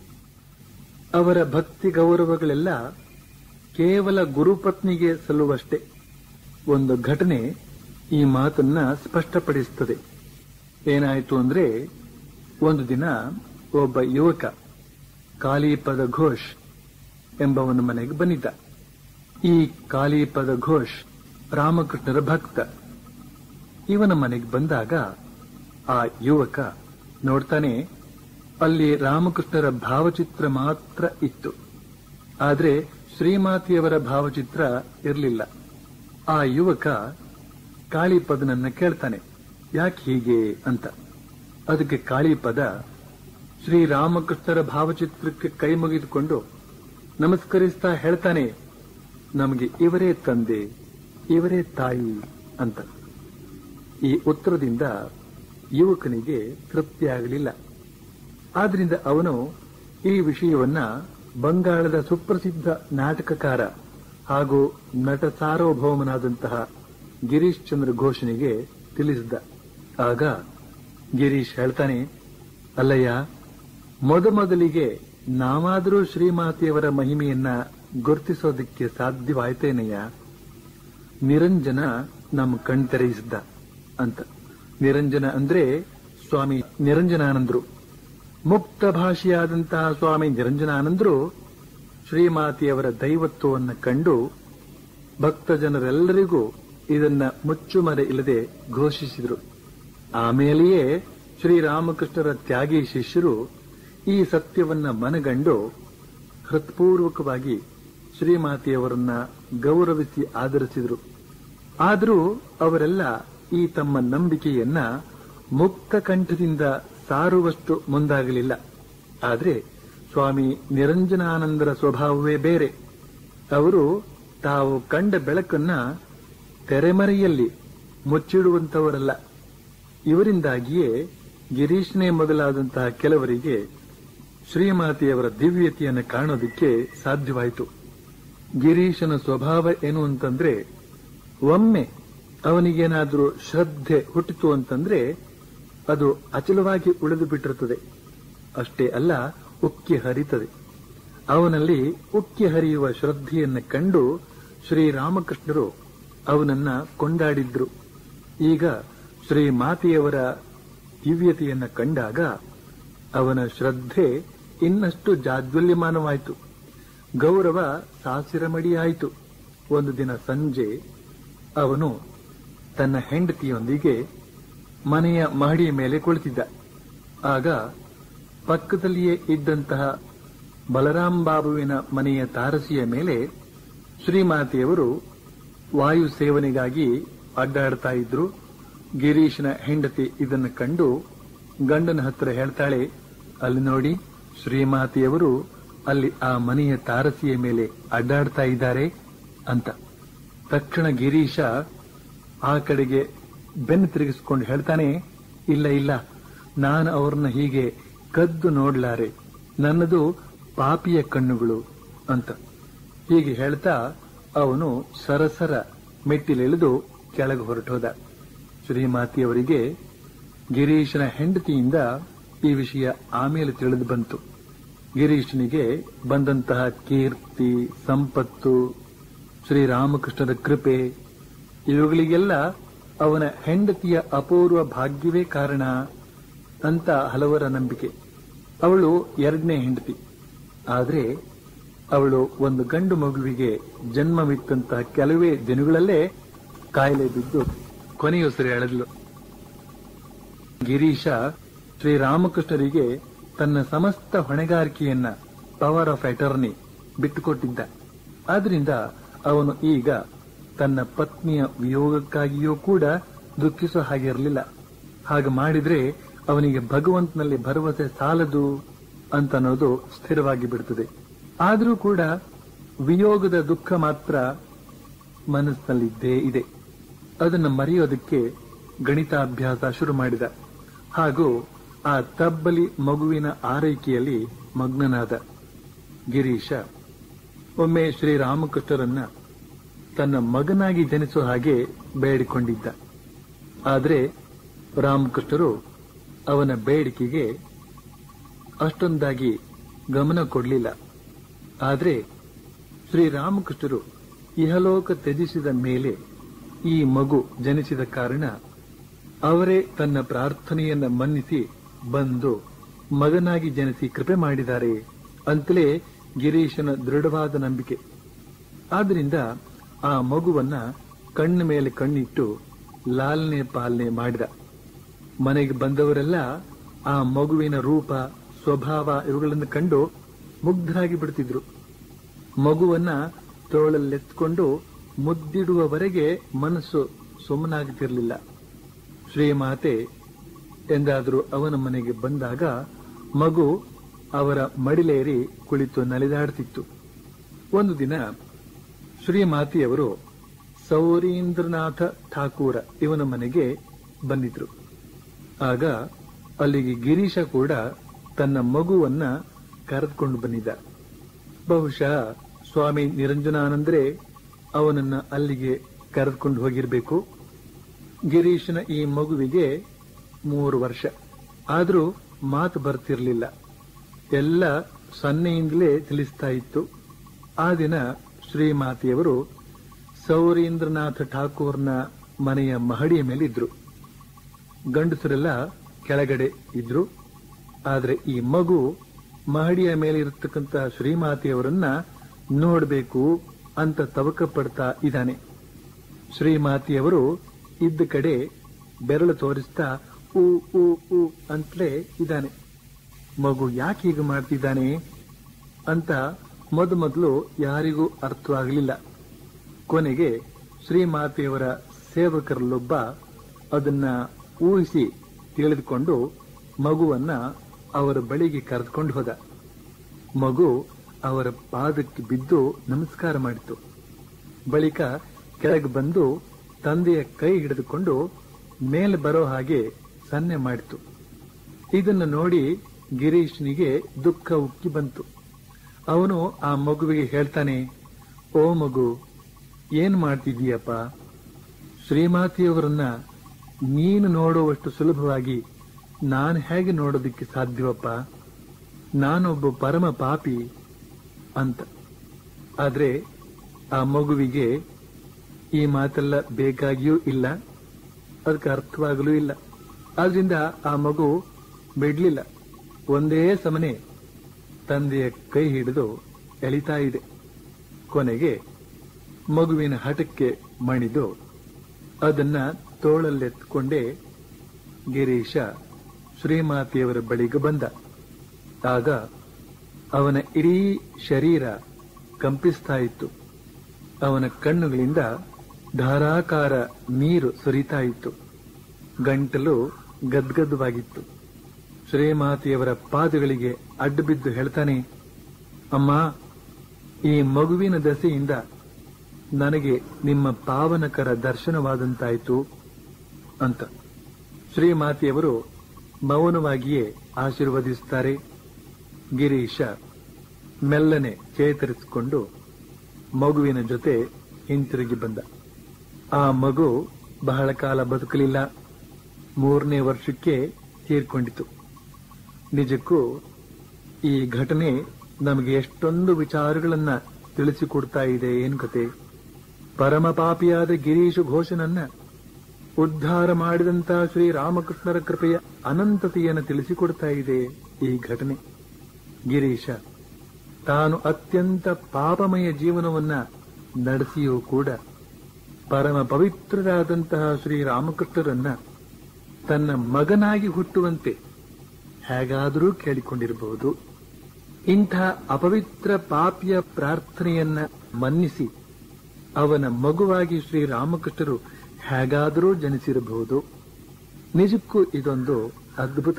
ಅವರ ಭಕ್ತಿ ಗೌರವಗಳೆಲ್ಲ ಕೇವಲ ಗುರುಪತ್ನಿಗೆ ಸಲ್ಲುವಷ್ಟೇ ಒಂದು ಘಟನೆ ಈ ಮಾತನ್ನ ಸ್ಪಷ್ಟಪಡಿಸುತ್ತದೆ ಏನಾಯಿತು ಅಂದ್ರೆ ಒಂದು ದಿನ ಒಬ್ಬ ಯುವಕ ಕಾಲಿಪದ ಘೋಷ್ ಎಂಬವನ ಮನೆಗೆ ಬಂದಿದ್ದ ಈ ಕಾಲಿಪದ ಘೋಷ್ ರಾಮಕೃಷ್ಣರ ಭಕ್ತ ಇವನ ಮನೆಗೆ ಬಂದಾಗ ಆ ಯುವಕ ನೋಡ್ತಾನೆ ಅಲ್ಲಿ ರಾಮಕೃಷ್ಣರ ಭಾವಚಿತ್ರ ಮಾತ್ರ ಇತ್ತು ಆದ್ರೆ ಶ್ರೀಮಾತೆಯವರ ಭಾವಚಿತ್ರ ಇರಲಿಲ್ಲ ಆ ಯುವಕ ಕಾಳಿಪದನನ್ನ ಕೇಳ್ತಾನೆ ಯಾಕೆ ಹೀಗೆ ಅಂತ ಅದಕ್ಕೆ ಕಾಳಿಪದ ಶ್ರೀರಾಮಕೃಷ್ಣರ ಭಾವಚಿತ್ರಕ್ಕೆ ಕೈ ಮುಗಿದುಕೊಂಡು ನಮಸ್ಕರಿಸ್ತಾ ಹೇಳ್ತಾನೆ ನಮಗೆ ಇವರೇ ತಂದೆ ಇವರೇ ತಾಯಿ ಅಂತ ಈ ಉತ್ತರದಿಂದ ಯುವಕನಿಗೆ ತೃಪ್ತಿಯಾಗಲಿಲ್ಲ ಆದ್ರಿಂದ ಅವನು ಈ ವಿಷಯವನ್ನ ಬಂಗಾಳದ ಸುಪ್ರಸಿದ್ಧ ನಾಟಕಕಾರ ಹಾಗೂ ನಟ ಸಾರ್ವಭೌಮನಾದಂತಹ ಗಿರೀಶ್ ಚಂದ್ರ ಘೋಷನಿಗೆ ತಿಳಿಸಿದ್ದ ಆಗ ಗಿರೀಶ್ ಹೇಳ್ತಾನೆ ಅಲ್ಲಯ್ಯ ಮೊದಮೊದಲಿಗೆ ನಾವಾದರೂ ಶ್ರೀಮಾತೆಯವರ ಮಹಿಮೆಯನ್ನ ಗುರುತಿಸೋದಕ್ಕೆ ಸಾಧ್ಯವಾಯ್ತೇನಯ್ಯ ನಿರಂಜನ ನಮ್ಮ ಕಣ್ತೆರೆಯಿಸಿದ್ದ ಅಂತ ನಿರಂಜನ ಅಂದ್ರೆ ಸ್ವಾಮಿ ನಿರಂಜನಾನಂದರು ಮುಕ್ತ ಭಾಷೆಯಾದಂತಹ ಸ್ವಾಮಿ ನಿರಂಜನಾನಂದರು ಶ್ರೀಮಾತೆಯವರ ದೈವತ್ವವನ್ನು ಕಂಡು ಭಕ್ತ ಜನರೆಲ್ಲರಿಗೂ ಇದನ್ನ ಮುಚ್ಚುಮರೆ ಇಲ್ಲದೆ ಘೋಷಿಸಿದರು ಆಮೇಲೆಯೇ ಶ್ರೀರಾಮಕೃಷ್ಣರ ತ್ಯಾಗಿ ಶಿಷ್ಯರು ಈ ಸತ್ಯವನ್ನ ಮನಗಂಡು ಹೃತ್ಪೂರ್ವಕವಾಗಿ ಶ್ರೀಮಾತೆಯವರನ್ನ ಗೌರವಿಸಿ ಆದರಿಸಿದರು ಆದರೂ ಅವರೆಲ್ಲ ಈ ತಮ್ಮ ನಂಬಿಕೆಯನ್ನ ಮುಕ್ತ ಕಂಠದಿಂದ ಸಾರುವಷ್ಟು ಮುಂದಾಗಲಿಲ್ಲ ಆದರೆ ಸ್ವಾಮಿ ನಿರಂಜನಾನಂದರ ಸ್ವಭಾವವೇ ಬೇರೆ ಅವರು ತಾವು ಕಂಡ ಬೆಳಕನ್ನ ತೆರೆಮರೆಯಲ್ಲಿ ಮುಚ್ಚಿಡುವಂತವರಲ್ಲ ಇವರಿಂದಾಗಿಯೇ ಗಿರೀಶ್ನೇ ಮೊದಲಾದಂತಹ ಕೆಲವರಿಗೆ ಶ್ರೀಮಾತೆಯವರ ದಿವ್ಯತೆಯನ್ನು ಕಾಣೋದಿಕ್ಕೆ ಸಾಧ್ಯವಾಯಿತು ಗಿರೀಶನ ಸ್ವಭಾವ ಏನು ಅಂತಂದ್ರೆ ಒಮ್ಮೆ ಅವನಿಗೇನಾದ್ರೂ ಶ್ರದ್ಧೆ ಹುಟ್ಟಿತು ಅಂತಂದ್ರೆ ಅದು ಅಚಲವಾಗಿ ಉಳಿದು ಬಿಟ್ಟಿರುತ್ತದೆ ಅಷ್ಟೇ ಅಲ್ಲ ಉಕ್ಕಿ ಹರಿತದೆ ಅವನಲ್ಲಿ ಉಕ್ಕಿ ಹರಿಯುವ ಶ್ರದ್ಧೆಯನ್ನು ಕಂಡು ಶ್ರೀರಾಮಕೃಷ್ಣರು ಅವನನ್ನ ಕೊಂಡಾಡಿದ್ರು ಈಗ ಶ್ರೀ ಮಾತೆಯವರ ದಿವ್ಯತೆಯನ್ನ ಕಂಡಾಗ ಅವನ ಶ್ರದ್ಧೆ ಇನ್ನಷ್ಟು ಜಾಜ್ವಲ್ಯಮಾನವಾಯಿತು ಗೌರವ ಸಾಸಿರಮಡಿಯಾಯಿತು ಒಂದು ದಿನ ಸಂಜೆ ಅವನು ತನ್ನ ಹೆಂಡತಿಯೊಂದಿಗೆ ಮನೆಯ ಮಹಡಿಯ ಮೇಲೆ ಕುಳಿತಿದ್ದ ಆಗ ಪಕ್ಕದಲ್ಲಿಯೇ ಇದ್ದಂತಹ ಬಲರಾಮ್ ಬಾಬುವಿನ ಮನೆಯ ತಾರಸಿಯ ಮೇಲೆ ಶ್ರೀಮಾತೆಯವರು ವಾಯು ಸೇವನೆಗಾಗಿ ಅಡ್ಡಾಡ್ತಾ ಇದ್ರು ಗಿರೀಶನ ಹೆಂಡತಿ ಇದನ್ನು ಕಂಡು ಗಂಡನ ಹತ್ರ ಹೇಳ್ತಾಳೆ ಅಲ್ಲಿ ನೋಡಿ ಶ್ರೀಮಾತೆಯವರು ಅಲ್ಲಿ ಆ ಮನೆಯ ತಾರಸಿಯ ಮೇಲೆ ಅಡ್ಡಾಡ್ತಾ ಇದ್ದಾರೆ ಅಂತ ತಕ್ಷಣ ಗಿರೀಶ ಆ ಕಡೆಗೆ ಬೆನ್ನು ತಿರುಗಿಸ್ಕೊಂಡು ಹೇಳ್ತಾನೆ ಇಲ್ಲ ಇಲ್ಲ ನಾನು ಅವ್ರನ್ನ ಹೀಗೆ ಕದ್ದು ನೋಡ್ಲಾರೆ ನನ್ನದು ಪಾಪಿಯ ಕಣ್ಣುಗಳು ಅಂತ ಹೀಗೆ ಹೇಳ್ತಾ ಅವನು ಸರಸರ ಮೆಟ್ಟಿಲಿಳಿದು ಕೆಳಗೆ ಹೊರಟೋದ ಶ್ರೀಮಾತಿಯವರಿಗೆ ಗಿರೀಶನ ಹೆಂಡತಿಯಿಂದ ಈ ವಿಷಯ ಆಮೇಲೆ ತಿಳಿದು ಬಂತು ಗಿರೀಶನಿಗೆ ಬಂದಂತಹ ಕೀರ್ತಿ ಸಂಪತ್ತು ಶ್ರೀರಾಮಕೃಷ್ಣರ ಕೃಪೆ ಇವುಗಳಿಗೆಲ್ಲ ಅವನ ಹೆಂಡತಿಯ ಅಪೂರ್ವ ಭಾಗ್ಯವೇ ಕಾರಣ ಅಂತ ಹಲವರ ನಂಬಿಕೆ ಅವಳು ಎರಡನೇ ಹೆಂಡತಿ ಆದ್ರೆ ಅವಳು ಒಂದು ಗಂಡು ಮಗುವಿಗೆ ಜನ್ಮವಿತ್ತಂತಹ ಕೆಲವೇ ದಿನಗಳಲ್ಲೇ ಕಾಯಿಲೆ ಬಿದ್ದು ಕೊನೆಯುಸಿರು ಎಳೆದ್ಲು ಗಿರೀಶ ಶ್ರೀರಾಮಕೃಷ್ಣರಿಗೆ ತನ್ನ ಸಮಸ್ತ ಹೊಣೆಗಾರಿಕೆಯನ್ನ ಪವರ್ ಆಫ್ ಅಟರ್ನಿ ಬಿಟ್ಟುಕೊಟ್ಟಿದ್ದ ಆದ್ರಿಂದ ಅವನು ಈಗ ತನ್ನ ಪತ್ನಿಯ ವಿಯೋಗಕ್ಕಾಗಿಯೂ ಕೂಡ ದುಃಖಿಸೋ ಹಾಗಿರಲಿಲ್ಲ ಹಾಗೆ ಮಾಡಿದ್ರೆ ಅವನಿಗೆ ಭಗವಂತನಲ್ಲಿ ಭರವಸೆ ಸಾಲದು ಅಂತ ಅನ್ನೋದು ಸ್ಥಿರವಾಗಿ ಬಿಡುತ್ತದೆ ಆದರೂ ಕೂಡ ವಿಯೋಗದ ದುಃಖ ಮಾತ್ರ ಮನಸ್ಸಿನಲ್ಲಿದ್ದೇ ಇದೆ ಅದನ್ನು ಮರೆಯೋದಕ್ಕೆ ಗಣಿತಾಭ್ಯಾಸ ಶುರು ಮಾಡಿದ ಹಾಗೂ ಆ ತಬ್ಬಲಿ ಮಗುವಿನ ಆರೈಕೆಯಲ್ಲಿ ಮಗ್ನನಾದ ಗಿರೀಶ ಒಮ್ಮೆ ಶ್ರೀರಾಮಕೃಷ್ಣರನ್ನ ತನ್ನ ಮಗನಾಗಿ ಜನಿಸುವ ಹಾಗೆ ಬೇಡಿಕೊಂಡಿದ್ದ ಆದರೆ ರಾಮಕೃಷ್ಣರು ಅವನ ಬೇಡಿಕೆಗೆ ಅಷ್ಟೊಂದಾಗಿ ಗಮನ ಕೊಡಲಿಲ್ಲ ಆದರೆ ಶ್ರೀರಾಮಕೃಷ್ಣರು ಇಹಲೋಕ ತ್ಯಜಿಸಿದ ಮೇಲೆ ಈ ಮಗು ಜನಿಸಿದ ಕಾರಣ ಅವರೇ ತನ್ನ ಪ್ರಾರ್ಥನೆಯನ್ನ ಮನ್ನಿಸಿ ಬಂದು ಮಗನಾಗಿ ಜನಿಸಿ ಕೃಪೆ ಮಾಡಿದ್ದಾರೆ ಅಂತಲೇ ಗಿರೀಶನ ದೃಢವಾದ ನಂಬಿಕೆ ಆದ್ರಿಂದ ಆ ಮಗುವನ್ನ ಕಣ್ಣ ಮೇಲೆ ಕಣ್ಣಿಟ್ಟು ಲಾಲನೆ ಪಾಲನೆ ಮಾಡಿದ ಮನೆಗೆ ಬಂದವರೆಲ್ಲ ಆ ಮಗುವಿನ ರೂಪ ಸ್ವಭಾವ ಇವುಗಳನ್ನು ಕಂಡು ಮುಗ್ಧರಾಗಿ ಬಿಡ್ತಿದ್ರು ಮಗುವನ್ನ ತೋಳಲ್ಲೆತ್ಕೊಂಡು ಮುದ್ದಿಡುವವರೆಗೆ ಮನಸ್ಸು ಸುಮ್ಮನಾಗುತ್ತಿರಲಿಲ್ಲ ಶ್ರೀಮಾತೆ ಎಂದಾದರೂ ಅವನ ಮನೆಗೆ ಬಂದಾಗ ಮಗು ಅವರ ಮಡಿಲೇರಿ ಕುಳಿತು ನಲಿದಾಡ್ತಿತ್ತು ಒಂದು ದಿನ ಶ್ರೀಮಾತೆಯವರು ಸೌರೀಂದ್ರನಾಥ ಠಾಕೂರ ಇವನ ಮನೆಗೆ ಬಂದಿದ್ರು ಆಗ ಅಲ್ಲಿಗೆ ಗಿರೀಶ ಕೂಡ ತನ್ನ ಮಗುವನ್ನ ಕರೆದುಕೊಂಡು ಬಂದಿದ್ದ ಬಹುಶಃ ಸ್ವಾಮಿ ನಿರಂಜನಾನಂದ್ರೆ ಅವನನ್ನ ಅಲ್ಲಿಗೆ ಕರೆದುಕೊಂಡು ಹೋಗಿರ್ಬೇಕು ಗಿರೀಶನ ಈ ಮಗುವಿಗೆ ಮೂರು ವರ್ಷ ಆದ್ರೂ ಮಾತು ಬರ್ತಿರ್ಲಿಲ್ಲ ಎಲ್ಲ ಸನ್ನೆಯಿಂದಲೇ ತಿಳಿಸ್ತಾ ಇತ್ತು ಆ ದಿನ ಶ್ರೀಮಾತೆಯವರು ಸೌರೀಂದ್ರನಾಥ ಠಾಕೂರ್ನ ಮನೆಯ ಮಹಡಿಯ ಮೇಲೆ ಇದ್ರು ಗಂಡಸರೆಲ್ಲ ಕೆಳಗಡೆ ಇದ್ರು ಆದ್ರೆ ಈ ಮಗು ಮಹಡಿಯ ಮೇಲೆ ಇರತಕ್ಕಂತ ಶ್ರೀಮಾತೆಯವರನ್ನ ನೋಡ್ಬೇಕು ಅಂತ ತವಕ ಪಡ್ತಾ ಇದ್ದಾನೆ ಶ್ರೀಮಾತೆಯವರು ಇದ್ದ ಕಡೆ ಬೆರಳು ತೋರಿಸ್ತಾ ಊ ಊ ಊ ಅಂತಲೇ ಇದ್ದಾನೆ ಮಗು ಯಾಕೆ ಹೀಗೆ ಮಾಡ್ತಿದ್ದಾನೆ ಅಂತ ಮೊದ ಮೊದಲು ಯಾರಿಗೂ ಅರ್ಥವಾಗಲಿಲ್ಲ ಕೊನೆಗೆ ಶ್ರೀಮಾತೆಯವರ ಸೇವಕರಲ್ಲೊಬ್ಬ ಅದನ್ನ ಊಹಿಸಿ ತಿಳಿದುಕೊಂಡು ಮಗುವನ್ನ ಅವರ ಬಳಿಗೆ ಕರೆದುಕೊಂಡು ಹೋದ ಮಗು ಅವರ ಪಾದಕ್ಕೆ ಬಿದ್ದು ನಮಸ್ಕಾರ ಮಾಡಿತು ಬಳಿಕ ಕೆಳಗೆ ಬಂದು ತಂದೆಯ ಕೈ ಹಿಡಿದುಕೊಂಡು ಮೇಲೆ ಬರೋ ಹಾಗೆ ಸನ್ನೆ ಮಾಡಿತು ಇದನ್ನು ನೋಡಿ ಗಿರೀಶ್ನಿಗೆ ದುಃಖ ಉಕ್ಕಿ ಬಂತು ಅವನು ಆ ಮಗುವಿಗೆ ಹೇಳ್ತಾನೆ ಓ ಮಗು ಏನ್ ಮಾಡ್ತಿದೀಯಪ್ಪ ಶ್ರೀಮಾತೆಯವರನ್ನ ನೀನು ನೋಡುವಷ್ಟು ಸುಲಭವಾಗಿ ನಾನು ಹೇಗೆ ನೋಡೋದಕ್ಕೆ ಸಾಧ್ಯವಪ್ಪ ನಾನೊಬ್ಬ ಪರಮ ಪಾಪಿ ಅಂತ ಆದ್ರೆ ಆ ಮಗುವಿಗೆ ಈ ಮಾತೆಲ್ಲ ಬೇಕಾಗಿಯೂ ಇಲ್ಲ ಅದಕ್ಕೆ ಅರ್ಥವಾಗಲೂ ಇಲ್ಲ ಆದ್ರಿಂದ ಆ ಮಗು ಬಿಡ್ಲಿಲ್ಲ ಒಂದೇ ಸಮನೆ ತಂದೆಯ ಕೈ ಹಿಡಿದು ಎಳಿತಾ ಇದೆ ಕೊನೆಗೆ ಮಗುವಿನ ಹಠಕ್ಕೆ ಮಣಿದು ಅದನ್ನ ತೋಳಲ್ಲೆತ್ಕೊಂಡೇ ಗಿರೀಶ ಶ್ರೀಮಾತೆಯವರ ಬಳಿಗೆ ಬಂದ ಆಗ ಅವನ ಇಡೀ ಶರೀರ ಕಂಪಿಸ್ತಾ ಇತ್ತು ಅವನ ಕಣ್ಣುಗಳಿಂದ ಧಾರಾಕಾರ ನೀರು ಸುರಿತಾ ಇತ್ತು ಗಂಟಲು ಗದ್ಗದವಾಗಿತ್ತು ಶ್ರೀಮಾತೆಯವರ ಪಾದಗಳಿಗೆ ಅಡ್ಡಬಿದ್ದು ಹೇಳ್ತಾನೆ ಅಮ್ಮ ಈ ಮಗುವಿನ ದಸೆಯಿಂದ ನನಗೆ ನಿಮ್ಮ ಪಾವನಕರ ದರ್ಶನವಾದಂತಾಯಿತು ಅಂತ ಶ್ರೀಮಾತೆಯವರು ಮೌನವಾಗಿಯೇ ಆಶೀರ್ವದಿಸುತ್ತಾರೆ ಗಿರೀಶ ಮೆಲ್ಲನೆ ಚೇತರಿಸಿಕೊಂಡು ಮಗುವಿನ ಜೊತೆ ಹಿಂತಿರುಗಿ ಬಂದ ಆ ಮಗು ಬಹಳ ಕಾಲ ಬದುಕಲಿಲ್ಲ ಮೂರನೇ ವರ್ಷಕ್ಕೆ ತೀರ್ಕೊಂಡಿತು ನಿಜಕ್ಕೂ ಈ ಘಟನೆ ನಮಗೆ ಎಷ್ಟೊಂದು ವಿಚಾರಗಳನ್ನ ತಿಳಿಸಿಕೊಡ್ತಾ ಇದೆ ಏನ್ ಕತೆ ಪರಮ ಪಾಪಿಯಾದ ಗಿರೀಶ ಘೋಷನನ್ನ ಉದ್ಧಾರ ಮಾಡಿದಂತ ಶ್ರೀ ರಾಮಕೃಷ್ಣರ ಕೃಪೆಯ ಅನಂತತೆಯನ್ನು ತಿಳಿಸಿಕೊಡ್ತಾ ಇದೆ ಈ ಘಟನೆ ಗಿರೀಶ ತಾನು ಅತ್ಯಂತ ಪಾಪಮಯ ಜೀವನವನ್ನ ನಡೆಸಿಯೂ ಕೂಡ ಪರಮ ಪವಿತ್ರರಾದಂತಹ ಶ್ರೀ ರಾಮಕೃಷ್ಣರನ್ನ ತನ್ನ ಮಗನಾಗಿ ಹುಟ್ಟುವಂತೆ ಹೇಗಾದರೂ ಕೇಳಿಕೊಂಡಿರಬಹುದು ಇಂಥ ಅಪವಿತ್ರ ಪಾಪಿಯ ಪ್ರಾರ್ಥನೆಯನ್ನ ಮನ್ನಿಸಿ ಅವನ ಮಗುವಾಗಿ ಶ್ರೀ ರಾಮಕೃಷ್ಣರು ಹೇಗಾದರೂ ಜನಿಸಿರಬಹುದು ನಿಜಕ್ಕೂ ಇದೊಂದು ಅದ್ಭುತ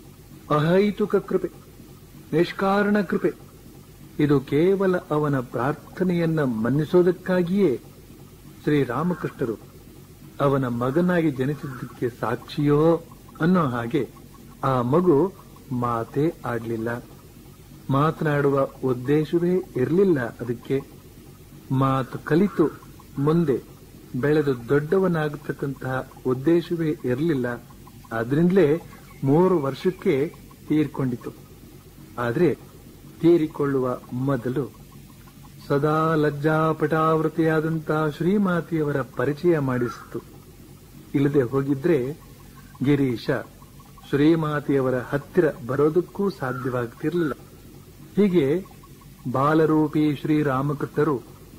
ಅಹೈತುಕ ಕೃಪೆ ನಿಷ್ಕಾರಣ ಕೃಪೆ ಇದು ಕೇವಲ ಅವನ ಪ್ರಾರ್ಥನೆಯನ್ನ ಮನ್ನಿಸೋದಕ್ಕಾಗಿಯೇ ಶ್ರೀರಾಮಕೃಷ್ಣರು ಅವನ ಮಗನಾಗಿ ಜನಿಸಿದ್ದಕ್ಕೆ ಸಾಕ್ಷಿಯೋ ಅನ್ನೋ ಹಾಗೆ ಆ ಮಗು ಮಾತೇ ಆಡ್ಲಿಲ್ಲ ಮಾತನಾಡುವ ಉದ್ದೇಶವೇ ಇರಲಿಲ್ಲ ಅದಕ್ಕೆ ಮಾತು ಕಲಿತು ಮುಂದೆ ಬೆಳೆದು ದೊಡ್ಡವನಾಗತಕ್ಕಂತಹ ಉದ್ದೇಶವೇ ಇರಲಿಲ್ಲ ಆದ್ರಿಂದಲೇ ಮೂರು ವರ್ಷಕ್ಕೆ ತೀರ್ಕೊಂಡಿತು ಆದ್ರೆ ತೀರಿಕೊಳ್ಳುವ ಮೊದಲು ಸದಾ ಲಜ್ಜಾಪಟಾವೃತಿಯಾದಂತಹ ಶ್ರೀಮಾತೆಯವರ ಪರಿಚಯ ಮಾಡಿಸಿತು ಇಲ್ಲದೆ ಹೋಗಿದ್ರೆ ಗಿರೀಶ ಶ್ರೀಮಾತೆಯವರ ಹತ್ತಿರ ಬರೋದಕ್ಕೂ ಸಾಧ್ಯವಾಗ್ತಿರಲಿಲ್ಲ ಹೀಗೆ ಬಾಲರೂಪಿ ಶ್ರೀರಾಮಕೃತರು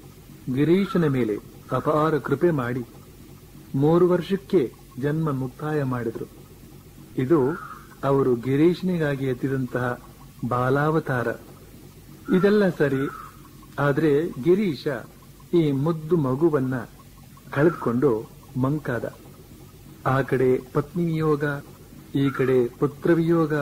ಗಿರೀಶನ ಮೇಲೆ ಅಪಾರ ಕೃಪೆ ಮಾಡಿ ಮೂರು ವರ್ಷಕ್ಕೆ ಜನ್ಮ ಮುಕ್ತಾಯ ಮಾಡಿದರು ಇದು ಅವರು ಗಿರೀಶನಿಗಾಗಿ ಎತ್ತಿದಂತಹ ಬಾಲಾವತಾರ ಇದೆಲ್ಲ ಸರಿ ಆದ್ರೆ ಗಿರೀಶ ಈ ಮುದ್ದು ಮಗುವನ್ನ ಕಳೆದುಕೊಂಡು ಮಂಕಾದ ಆ ಕಡೆ ಪತ್ನಿ ವಿಯೋಗ ಈ ಕಡೆ ಪುತ್ರ ವಿಯೋಗ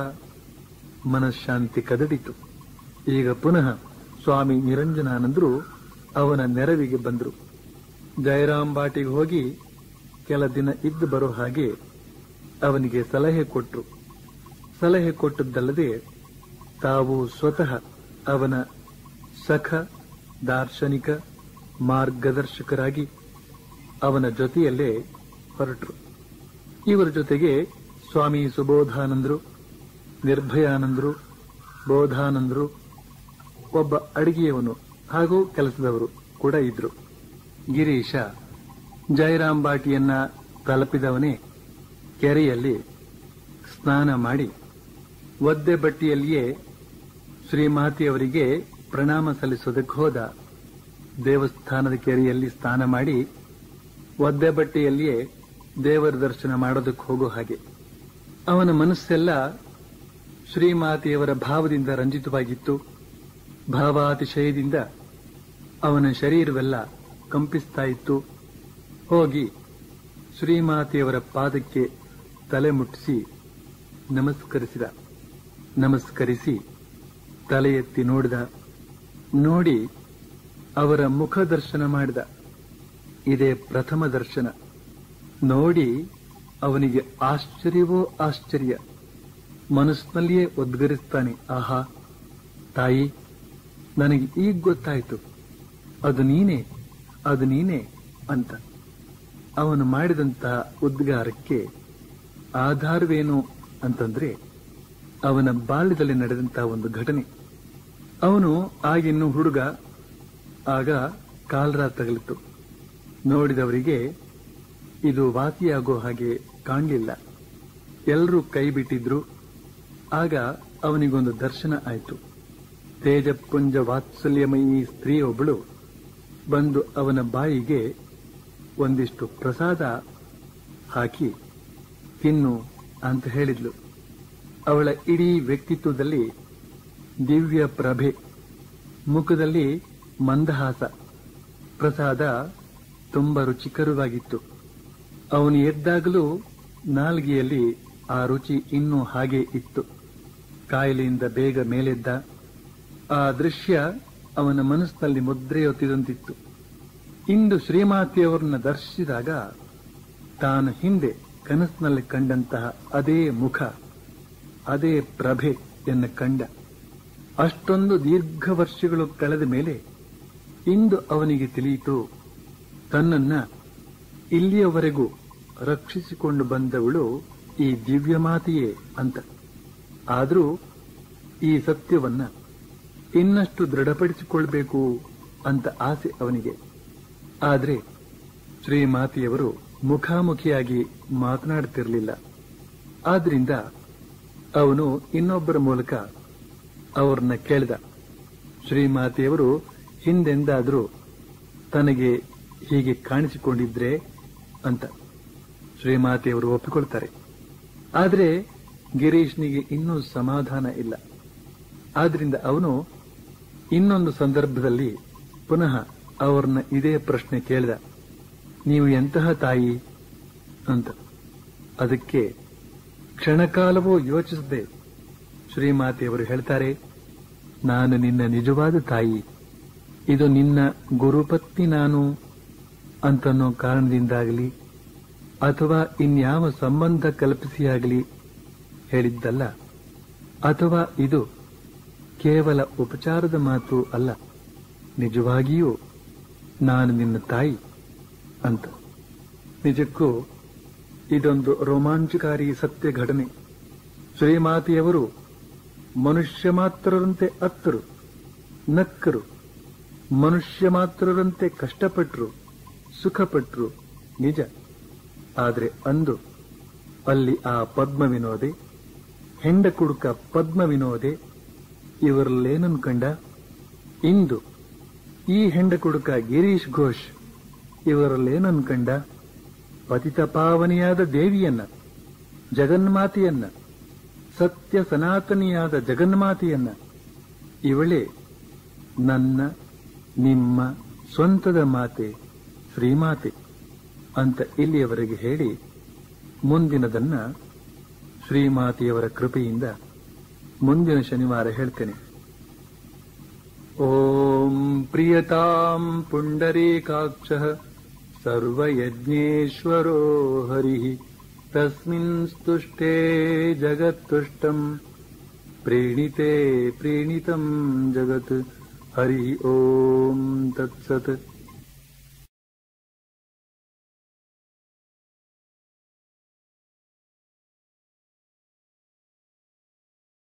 ಮನಃಶಾಂತಿ ಕದಡಿತು ಈಗ ಪುನಃ ಸ್ವಾಮಿ ನಿರಂಜನಾನಂದರು ಅವನ ನೆರವಿಗೆ ಬಂದರು ಜಯರಾಮ್ ಬಾಟಿಗೆ ಹೋಗಿ ಕೆಲ ದಿನ ಇದ್ದು ಬರೋ ಹಾಗೆ ಅವನಿಗೆ ಸಲಹೆ ಕೊಟ್ಟರು ಸಲಹೆ ಕೊಟ್ಟದ್ದಲ್ಲದೆ ತಾವು ಸ್ವತಃ ಅವನ ಸಖ ದಾರ್ಶನಿಕ ಮಾರ್ಗದರ್ಶಕರಾಗಿ ಅವನ ಜೊತೆಯಲ್ಲೇ ಹೊರಟರು ಇವರ ಜೊತೆಗೆ ಸ್ವಾಮಿ ಸುಬೋಧಾನಂದರು ನಿರ್ಭಯಾನಂದರು ಬೋಧಾನಂದರು ಒಬ್ಬ ಅಡಿಗೆಯವನು ಹಾಗೂ ಕೆಲಸದವರು ಕೂಡ ಇದ್ರು ಗಿರೀಶ ಜಯರಾಮ್ ಬಾಟಿಯನ್ನ ತಲುಪಿದವನೇ ಕೆರೆಯಲ್ಲಿ ಸ್ನಾನ ಮಾಡಿ ಒದ್ದೆ ಬಟ್ಟಿಯಲ್ಲಿಯೇ ಶ್ರೀಮಾತೆಯವರಿಗೆ ಪ್ರಣಾಮ ಸಲ್ಲಿಸೋದಕ್ಕೆ ಹೋದ ದೇವಸ್ಥಾನದ ಕೆರೆಯಲ್ಲಿ ಸ್ನಾನ ಮಾಡಿ ಒದ್ದೆ ಬಟ್ಟೆಯಲ್ಲಿಯೇ ದೇವರ ದರ್ಶನ ಮಾಡೋದಕ್ಕೆ ಹೋಗೋ ಹಾಗೆ ಅವನ ಮನಸ್ಸೆಲ್ಲ ಶ್ರೀಮಾತೆಯವರ ಭಾವದಿಂದ ರಂಜಿತವಾಗಿತ್ತು ಭಾವಾತಿಶಯದಿಂದ ಅವನ ಶರೀರವೆಲ್ಲ ಕಂಪಿಸ್ತಾ ಇತ್ತು ಹೋಗಿ ಶ್ರೀಮಾತೆಯವರ ಪಾದಕ್ಕೆ ತಲೆ ಮುಟ್ಟಿಸಿ ನಮಸ್ಕರಿಸಿದ ನಮಸ್ಕರಿಸಿ ತಲೆ ಎತ್ತಿ ನೋಡಿದ ನೋಡಿ ಅವರ ಮುಖ ದರ್ಶನ ಮಾಡಿದ ಇದೇ ಪ್ರಥಮ ದರ್ಶನ ನೋಡಿ ಅವನಿಗೆ ಆಶ್ಚರ್ಯವೋ ಆಶ್ಚರ್ಯ ಮನಸ್ಸಿನಲ್ಲಿಯೇ ಉದ್ಗರಿಸ್ತಾನೆ ಆಹಾ ತಾಯಿ ನನಗೆ ಈಗ ಗೊತ್ತಾಯ್ತು ಅದು ನೀನೇ ಅದು ನೀನೇ ಅಂತ ಅವನು ಮಾಡಿದಂತಹ ಉದ್ಗಾರಕ್ಕೆ ಆಧಾರವೇನು ಅಂತಂದ್ರೆ ಅವನ ಬಾಲ್ಯದಲ್ಲಿ ನಡೆದಂತಹ ಒಂದು ಘಟನೆ ಅವನು ಆಗಿನ್ನು ಹುಡುಗ ಆಗ ಕಾಲರ ತಗಲಿತು ನೋಡಿದವರಿಗೆ ಇದು ವಾಸಿಯಾಗೋ ಹಾಗೆ ಕಾಣಲಿಲ್ಲ ಎಲ್ಲರೂ ಕೈ ಬಿಟ್ಟಿದ್ರು ಆಗ ಅವನಿಗೊಂದು ದರ್ಶನ ಆಯಿತು ತೇಜಪುಂಜ ವಾತ್ಸಲ್ಯಮಯಿ ಸ್ತ್ರೀ ಒಬ್ಬಳು ಬಂದು ಅವನ ಬಾಯಿಗೆ ಒಂದಿಷ್ಟು ಪ್ರಸಾದ ಹಾಕಿ ತಿನ್ನು ಅಂತ ಹೇಳಿದ್ಲು ಅವಳ ಇಡೀ ವ್ಯಕ್ತಿತ್ವದಲ್ಲಿ ದಿವ್ಯ ಪ್ರಭೆ ಮುಖದಲ್ಲಿ ಮಂದಹಾಸ ಪ್ರಸಾದ ತುಂಬಾ ರುಚಿಕರವಾಗಿತ್ತು ಅವನು ಎದ್ದಾಗಲೂ ನಾಲ್ಗೆಯಲ್ಲಿ ಆ ರುಚಿ ಇನ್ನೂ ಹಾಗೆ ಇತ್ತು ಕಾಯಿಲೆಯಿಂದ ಬೇಗ ಮೇಲೆದ್ದ ಆ ದೃಶ್ಯ ಅವನ ಮನಸ್ಸಿನಲ್ಲಿ ಮುದ್ರೆಯೊತ್ತಿದಂತಿತ್ತು ಇಂದು ಶ್ರೀಮಾತೆಯವರನ್ನ ದರ್ಶಿಸಿದಾಗ ತಾನು ಹಿಂದೆ ಕನಸಿನಲ್ಲಿ ಕಂಡಂತಹ ಅದೇ ಮುಖ ಅದೇ ಪ್ರಭೆ ಎನ್ನ ಕಂಡ ಅಷ್ಟೊಂದು ದೀರ್ಘ ವರ್ಷಗಳು ಕಳೆದ ಮೇಲೆ ಇಂದು ಅವನಿಗೆ ತಿಳಿಯಿತು ತನ್ನನ್ನ ಇಲ್ಲಿಯವರೆಗೂ ರಕ್ಷಿಸಿಕೊಂಡು ಬಂದವಳು ಈ ದಿವ್ಯ ಮಾತೆಯೇ ಅಂತ ಆದರೂ ಈ ಸತ್ಯವನ್ನ ಇನ್ನಷ್ಟು ದೃಢಪಡಿಸಿಕೊಳ್ಬೇಕು ಅಂತ ಆಸೆ ಅವನಿಗೆ ಆದ್ರೆ ಶ್ರೀಮಾತೆಯವರು ಮುಖಾಮುಖಿಯಾಗಿ ಮಾತನಾಡುತ್ತಿರಲಿಲ್ಲ ಆದ್ರಿಂದ ಅವನು ಇನ್ನೊಬ್ಬರ ಮೂಲಕ ಅವ್ರನ್ನ ಕೇಳಿದ ಶ್ರೀಮಾತೆಯವರು ಹಿಂದೆಂದಾದ್ರೂ ತನಗೆ ಹೀಗೆ ಕಾಣಿಸಿಕೊಂಡಿದ್ರೆ ಅಂತ ಶ್ರೀಮಾತೆಯವರು ಒಪ್ಪಿಕೊಳ್ತಾರೆ ಆದ್ರೆ ಗಿರೀಶ್ನಿಗೆ ಇನ್ನೂ ಸಮಾಧಾನ ಇಲ್ಲ ಆದ್ರಿಂದ ಅವನು ಇನ್ನೊಂದು ಸಂದರ್ಭದಲ್ಲಿ ಪುನಃ ಅವ್ರನ್ನ ಇದೇ ಪ್ರಶ್ನೆ ಕೇಳಿದ ನೀವು ಎಂತಹ ತಾಯಿ ಅಂತ ಅದಕ್ಕೆ ಕ್ಷಣಕಾಲವೂ ಯೋಚಿಸದೆ ಶ್ರೀಮಾತೆಯವರು ಹೇಳ್ತಾರೆ ನಾನು ನಿನ್ನ ನಿಜವಾದ ತಾಯಿ ಇದು ನಿನ್ನ ಗುರುಪತ್ನಿ ನಾನು ಅಂತನ್ನೋ ಕಾರಣದಿಂದಾಗಲಿ ಅಥವಾ ಇನ್ಯಾವ ಸಂಬಂಧ ಕಲ್ಪಿಸಿಯಾಗಲಿ ಹೇಳಿದ್ದಲ್ಲ ಅಥವಾ ಇದು ಕೇವಲ ಉಪಚಾರದ ಮಾತು ಅಲ್ಲ ನಿಜವಾಗಿಯೂ ನಾನು ನಿನ್ನ ತಾಯಿ ಅಂತ ನಿಜಕ್ಕೂ ಇದೊಂದು ರೋಮಾಂಚಕಾರಿ ಸತ್ಯ ಘಟನೆ ಶ್ರೀಮಾತೆಯವರು ಮನುಷ್ಯ ಮಾತ್ರರಂತೆ ಅತ್ತರು ನಕ್ಕರು ಮನುಷ್ಯ ಮಾತ್ರರಂತೆ ಕಷ್ಟಪಟ್ರು ಸುಖಪಟ್ರು ನಿಜ ಆದರೆ ಅಂದು ಅಲ್ಲಿ ಆ ಪದ್ಮ ವಿನೋದೆ ಹೆಂಡ ಕುಡುಕ ಪದ್ಮ ವಿನೋದೆ ಇವರಲ್ಲೇನನ್ ಕಂಡ ಇಂದು ಈ ಹೆಂಡ ಕುಡುಕ ಗಿರೀಶ್ ಘೋಷ್ ಇವರಲ್ಲೇನನ್ ಕಂಡ ಪತಿತ ಪಾವನಿಯಾದ ದೇವಿಯನ್ನ ಜಗನ್ಮಾತೆಯನ್ನ ಸತ್ಯ ಸನಾತನಿಯಾದ ಜಗನ್ಮಾತೆಯನ್ನ ಇವಳೇ ನನ್ನ ನಿಮ್ಮ ಸ್ವಂತದ ಮಾತೆ ಶ್ರೀಮಾತೆ ಅಂತ ಇಲ್ಲಿಯವರೆಗೆ ಹೇಳಿ ಮುಂದಿನದನ್ನ ಶ್ರೀಮಾತೆಯವರ ಕೃಪೆಯಿಂದ ಮುಂದಿನ ಶನಿವಾರ ಹೇಳ್ತೇನೆ ಓಂ ಪ್ರಿಯತಾಂ ಪುಂಡರೀಕಾಕ್ಷ ಸರ್ವಯಜ್ಞೇಶ್ವರೋ ಹರಿ ತಸ್ಮಿನ್ ಸ್ತುಷ್ಟೇ ಜಗತ್ತುಷ್ಟಂ ಪ್ರೇಣಿತೆ ಪ್ರೇಣಿತಂ ಜಗತ್ ಹರಿ ಓಂ ತತ್ಸತ್